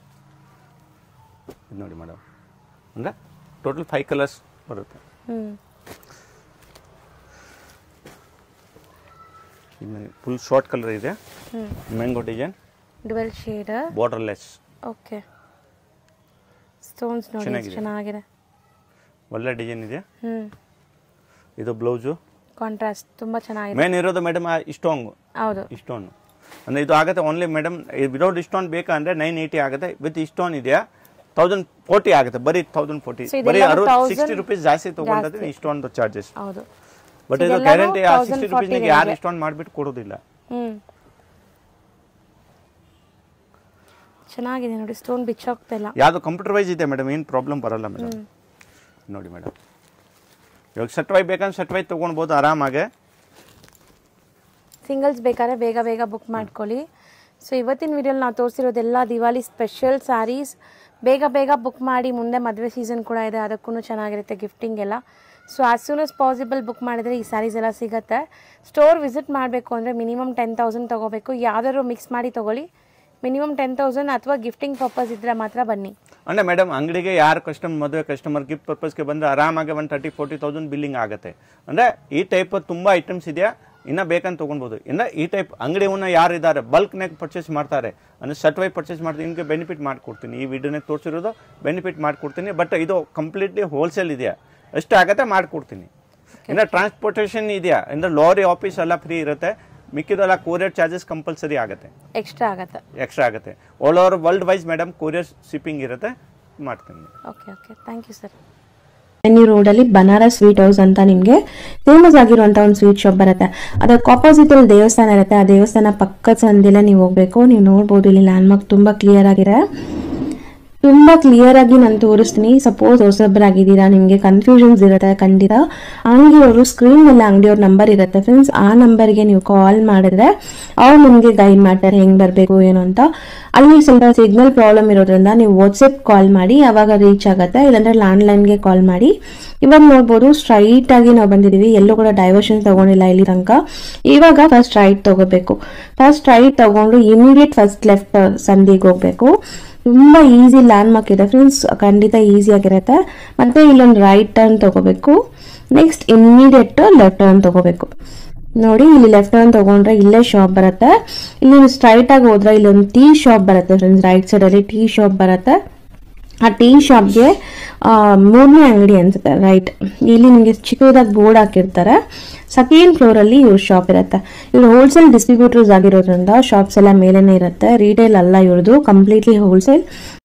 ಇದು ನೋಡಿ ಮೇಡಮ್ ಅಂದರೆ ಟೋಟಲ್ ಫೈವ್ ಕಲರ್ಸ್ ಬರುತ್ತೆ ಹ್ಞೂ ಫುಲ್ ಶಾರ್ಟ್ ಕಲರ್ ಇದೆ ಹ್ಞೂ mango design dual shade borderless okay stones ನೋಡಿ ಎಷ್ಟ್ ಚೆನ್ನಾಗಿದೆ. ಚೆನ್ನಾಗಿದೆ ಒಳ್ಳೆ ಡಿಸೈನ್ ಇದೆ ಹ್ಞೂ ಇದು ಬ್ಲೌಸು ಕಾಂಟ್ರಾಸ್ಟ್ ತುಂಬ ಚೆನ್ನಾಗಿದೆ ಮೇನ್ ಇರೋದು ಮೇಡಮ್ ಇಷ್ಟೊಂಗ್ ಹೌದು ಇಷ್ಟೋನ್ ಅಂದರೆ ಇದು ಆಗುತ್ತೆ ಓನ್ಲಿ ಮೇಡಮ್ ವಿದೌಟ್ ಇಷ್ಟೋನ್ ಬೇಕಂದ್ರೆ ನೈನ್ ಏಯ್ಟಿ ಆಗುತ್ತೆ ವಿತ್ ಇಷ್ಟೋನ್ ಇದೆಯಾ ತೌಸಂಡ್ ಫೋರ್ಟಿ ಆಗುತ್ತೆ ಬರೀ ತೌಸಂಡ್ ಫೋರ್ಟಿ So ಬರೀ ಇದೆಲ್ಲ ಅರವತ್ತು 1000 ಸಿಕ್ಸ್ಟಿ ರುಪೀಸ್ ಜಾಸ್ತಿ ತೊಗೊಂಡ್ರೆ ಇಷ್ಟೊಂದು ಚಾರ್ಜಸ್ ಹೌದು ಬಟ್ So ಇದು ಇದೆಲ್ಲನೂ ಗ್ಯಾರಂಟಿ ಆ 1040 ಸಿಕ್ಸ್ಟಿ ರುಪೀಸ್ನಾಗ ಯಾರು ರೇಂಜ್ಗೆ. ಇಷ್ಟೊಂದು ಮಾಡಿಬಿಟ್ಟು ಕೊಡೋದಿಲ್ಲ ಹ್ಞೂ ಚೆನ್ನಾಗಿದೆ ನೋಡಿ ಸ್ಟೋನ್ ಬಿಚ್ಚೋಗ್ತಾ ಇಲ್ಲ ಯಾವುದು ಕಂಪ್ಯೂಟರ್ ವೈಸ್ ಇದೆ ಮೇಡಮ್ ಏನು ಪ್ರಾಬ್ಲಮ್ ಬರಲ್ಲ ಮೇಡಮ್ ನೋಡಿ ಮೇಡಮ್ ಇವಾಗ ಸೆಟ್ ವೈ ಬೇಕಂದ್ರೆ ಸೆಟ್ ವೈ ತೊಗೊಳ್ಬೋದು ಆರಾಮಾಗೆ ಸಿಂಗಲ್ಸ್ ಬೇಕಾದ್ರೆ ಬೇಗ ಬೇಗ ಬುಕ್ ಮಾಡ್ಕೊಳ್ಳಿ ಸೊ ಇವತ್ತಿನ ವಿಡಿಯೋಲಿ ನಾವು ತೋರಿಸಿರೋದೆಲ್ಲ ದಿವಾಲಿ ಸ್ಪೆಷಲ್ ಸ್ಯಾರೀಸ್ ಬೇಗ ಬೇಗ ಬುಕ್ ಮಾಡಿ ಮುಂದೆ ಮದುವೆ ಸೀಸನ್ ಕೂಡ ಇದೆ ಅದಕ್ಕೂ ಚೆನ್ನಾಗಿರುತ್ತೆ ಗಿಫ್ಟಿಂಗ್ ಎಲ್ಲ so as soon as possible book ಮಾಡಿದ್ರೆ ಈ ಸ್ಯಾರೀಸ್ ಎಲ್ಲ ಸಿಗುತ್ತೆ ಸ್ಟೋರ್ ವಿಸಿಟ್ ಮಾಡಬೇಕು ಅಂದರೆ ಮಿನಿಮಮ್ ಟೆನ್ ತೌಸಂಡ್ ತೊಗೋಬೇಕು ಯಾವ್ದಾದ್ರು ಮಿಕ್ಸ್ ಮಾಡಿ ತೊಗೊಳ್ಳಿ ಮಿನಿಮಮ್ ಟೆನ್ ತೌಸಂಡ್ ಅಥವಾ ಗಿಫ್ಟಿಂಗ್ ಪರ್ಪಸ್ ಇದ್ದರೆ ಮಾತ್ರ ಬನ್ನಿ ಅಂದರೆ ಮೇಡಮ್ ಅಂಗಡಿಗೆ ಯಾರು ಕಸ್ಟಮರ್ ಮದುವೆ ಕಸ್ಟಮರ್ ಗಿಫ್ಟ್ ಪರ್ಪಸ್ಗೆ ಬಂದರೆ ಆರಾಮಾಗಿ ಒಂದು ತರ್ಟಿ ಫೋರ್ಟಿ ತೌಸಂಡ್ ಬಿಲ್ಲಿಂಗ್ ಆಗುತ್ತೆ ಅಂದರೆ ಈ ಟೈಪ್ ತುಂಬ ಐಟಮ್ಸ್ ಇದೆಯಾ ಇನ್ನು ಬೇಕಂತ ತೊಗೊಳ್ಬೋದು ಇನ್ನು ಈ ಟೈಪ್ ಅಂಗಡಿ ಉನ್ನ ಯಾರು ಇದ್ದಾರೆ ಬಲ್ಕ್ನಾಗ ಪರ್ಚೇಸ್ ಮಾಡ್ತಾರೆ ಅಂದರೆ ಸೆಟ್ ವೈ ಪರ್ಚೇಸ್ ಮಾಡ್ತೀನಿ ನಿಮಗೆ ಬೆನಿಫಿಟ್ ಮಾಡಿಕೊಡ್ತೀನಿ ಈ ವಿಡಿಯೋನಾಗ ತೋರಿಸಿರೋದು ಬೆನಿಫಿಟ್ ಮಾಡಿಕೊಡ್ತೀನಿ ಬಟ್ ಇದು ಕಂಪ್ಲೀಟ್ಲಿ ಹೋಲ್ಸೇಲ್ ಇದೆಯಾ ಎಷ್ಟು ಆಗುತ್ತೆ ಮಾಡಿಕೊಡ್ತೀನಿ ಇನ್ನು ಟ್ರಾನ್ಸ್ಪೋರ್ಟೇಷನ್ ಇದೆಯಾ ಅಂದರೆ ಲಾರಿ ಆಫೀಸ್ ಎಲ್ಲ ಫ್ರೀ ಇರುತ್ತೆ ಮಿಕ್ಕಿದೆಲ್ಲ ಕೊರಿಯರ್ ಚಾರ್ಜಸ್ ಕಂಪಲ್ಸರಿ ಆಗುತ್ತೆ ಎಕ್ಸ್ಟ್ರಾ ಆಗುತ್ತೆ ಎಕ್ಸ್ಟ್ರಾ ಆಗುತ್ತೆ all over world wise madam courier shipping ಇರುತ್ತೆ ಮಾಡ್ತೀನಿ okay okay thank you sir ಎನ್ನಿ ರೋಡಲ್ಲಿ ಬನಾರಸ್ ಸ್ವೀಟ್ ಹೌಸ್ ಅಂತ ನಿಮಗೆ ಫೇಮಸ್ ಆಗಿರುವಂಥ ಒಂದು ಸ್ವೀಟ್ ಶಾಪ್ ಬರುತ್ತೆ ಅದಕ್ಕೆ ಆಪೋಸಿಟ್ ಅಲ್ಲಿ ದೇವಸ್ಥಾನ ಇರುತ್ತೆ ಆ ದೇವಸ್ಥಾನ ಪಕ್ಕದ ಸಂದಿಲ್ಲ ನೀವು ಹೋಗ್ಬೇಕು ನೀವು ನೋಡ್ಬೋದು ಇಲ್ಲಿ ಲ್ಯಾಂಡ್ಮಾರ್ಕ್ ತುಂಬ ಕ್ಲಿಯರ್ ಆಗಿದೆ ತುಂಬ ಕ್ಲಿಯರ್ ಆಗಿ ನಾನು ತೋರಿಸ್ತೀನಿ ಸಪೋಸ್ ಹೊಸಬ್ರಾಗಿದ್ದೀರಾ ನಿಮಗೆ ಕನ್ಫ್ಯೂಷನ್ಸ್ ಇರುತ್ತೆ ಖಂಡಿತ ಅಂಗಡಿಯವರು ಸ್ಕ್ರೀನ್ ಮೇಲೆ ಅಂಗಡಿಯವ್ರ ನಂಬರ್ ಇರುತ್ತೆ ಫ್ರೆಂಡ್ಸ್ ಆ ನಂಬರ್ಗೆ ನೀವು ಕಾಲ್ ಮಾಡಿದ್ರೆ ಅವ್ರು ನಿಮಗೆ ಗೈಡ್ ಮಾಡ್ತಾರೆ ಹೆಂಗೆ ಬರಬೇಕು ಏನು ಅಂತ ಅಲ್ಲಿ ಸ್ವಲ್ಪ ಸಿಗ್ನಲ್ ಪ್ರಾಬ್ಲಮ್ ಇರೋದ್ರಿಂದ ನೀವು ವಾಟ್ಸಪ್ ಕಾಲ್ ಮಾಡಿ ಅವಾಗ ರೀಚ್ ಆಗುತ್ತೆ ಇಲ್ಲಾಂದ್ರೆ ಲ್ಯಾಂಡ್ಲೈನ್ಗೆ ಕಾಲ್ ಮಾಡಿ ಇವಾಗ ನೋಡ್ಬೋದು ಸ್ಟ್ರೈಟ್ ಆಗಿ ನಾವು ಬಂದಿದ್ದೀವಿ ಎಲ್ಲೂ ಕೂಡ ಡೈವರ್ಷನ್ ತಗೊಂಡಿಲ್ಲ ಇಲ್ಲಿ ತನಕ ಇವಾಗ ಫಸ್ಟ್ ರೈಟ್ ತಗೋಬೇಕು ಫಸ್ಟ್ ರೈಟ್ ತಗೊಂಡು ಇಮಿಡಿಯೇಟ್ ಫಸ್ಟ್ ಲೆಫ್ಟ್ ಸಂದಿಗೆ ಹೋಗ್ಬೇಕು ತುಂಬಾ ಈಸಿ ಲ್ಯಾಂಡ್ ಮಾರ್ಕ್ ಇದೆ ಫ್ರೆಂಡ್ಸ್ ಖಂಡಿತ ಈಸಿ ಆಗಿರುತ್ತೆ ಮತ್ತೆ ಇಲ್ಲೊಂದು ರೈಟ್ ಟರ್ನ್ ತಗೋಬೇಕು ನೆಕ್ಸ್ಟ್ ಇಮಿಡಿಯೇಟ್ ಲೆಫ್ಟ್ ಟರ್ನ್ ತಗೋಬೇಕು ನೋಡಿ ಇಲ್ಲಿ ಲೆಫ್ಟ್ ಟರ್ನ್ ತಗೊಂಡ್ರೆ ಇಲ್ಲೇ ಶಾಪ್ ಬರುತ್ತೆ ಇಲ್ಲಿ ಸ್ಟ್ರೈಟ್ ಆಗಿ ಹೋದ್ರೆ ಇಲ್ಲೊಂದು ಟೀ ಶಾಪ್ ಬರುತ್ತೆ ಫ್ರೆಂಡ್ಸ್ ರೈಟ್ ಸೈಡ್ ಅಲ್ಲಿ ಟೀ ಶಾಪ್ ಬರುತ್ತೆ ಆ ಟೀ ಶಾಪ್ಗೆ ಮೂರನೇ ಅಂಗಡಿ ಅನ್ಸುತ್ತೆ ರೈಟ್ ಇಲ್ಲಿ ನಿಮಗೆ ಚಿಕ್ಕದಾಗಿ ಬೋರ್ಡ್ ಹಾಕಿರ್ತಾರೆ ಸೆಕೆಂಡ್ ಫ್ಲೋರಲ್ಲಿ ಇವ್ರ ಶಾಪ್ ಇರುತ್ತೆ ಇವ್ರು ಹೋಲ್ಸೇಲ್ ಡಿಸ್ಟ್ರಿಬ್ಯೂಟರ್ಸ್ ಆಗಿರೋದ್ರಿಂದ ಶಾಪ್ಸ್ ಎಲ್ಲ ಮೇಲೇನೆ ಇರುತ್ತೆ ರಿಟೇಲ್ ಅಲ್ಲ ಇವ್ರದ್ದು ಕಂಪ್ಲೀಟ್ಲಿ ಹೋಲ್ಸೇಲ್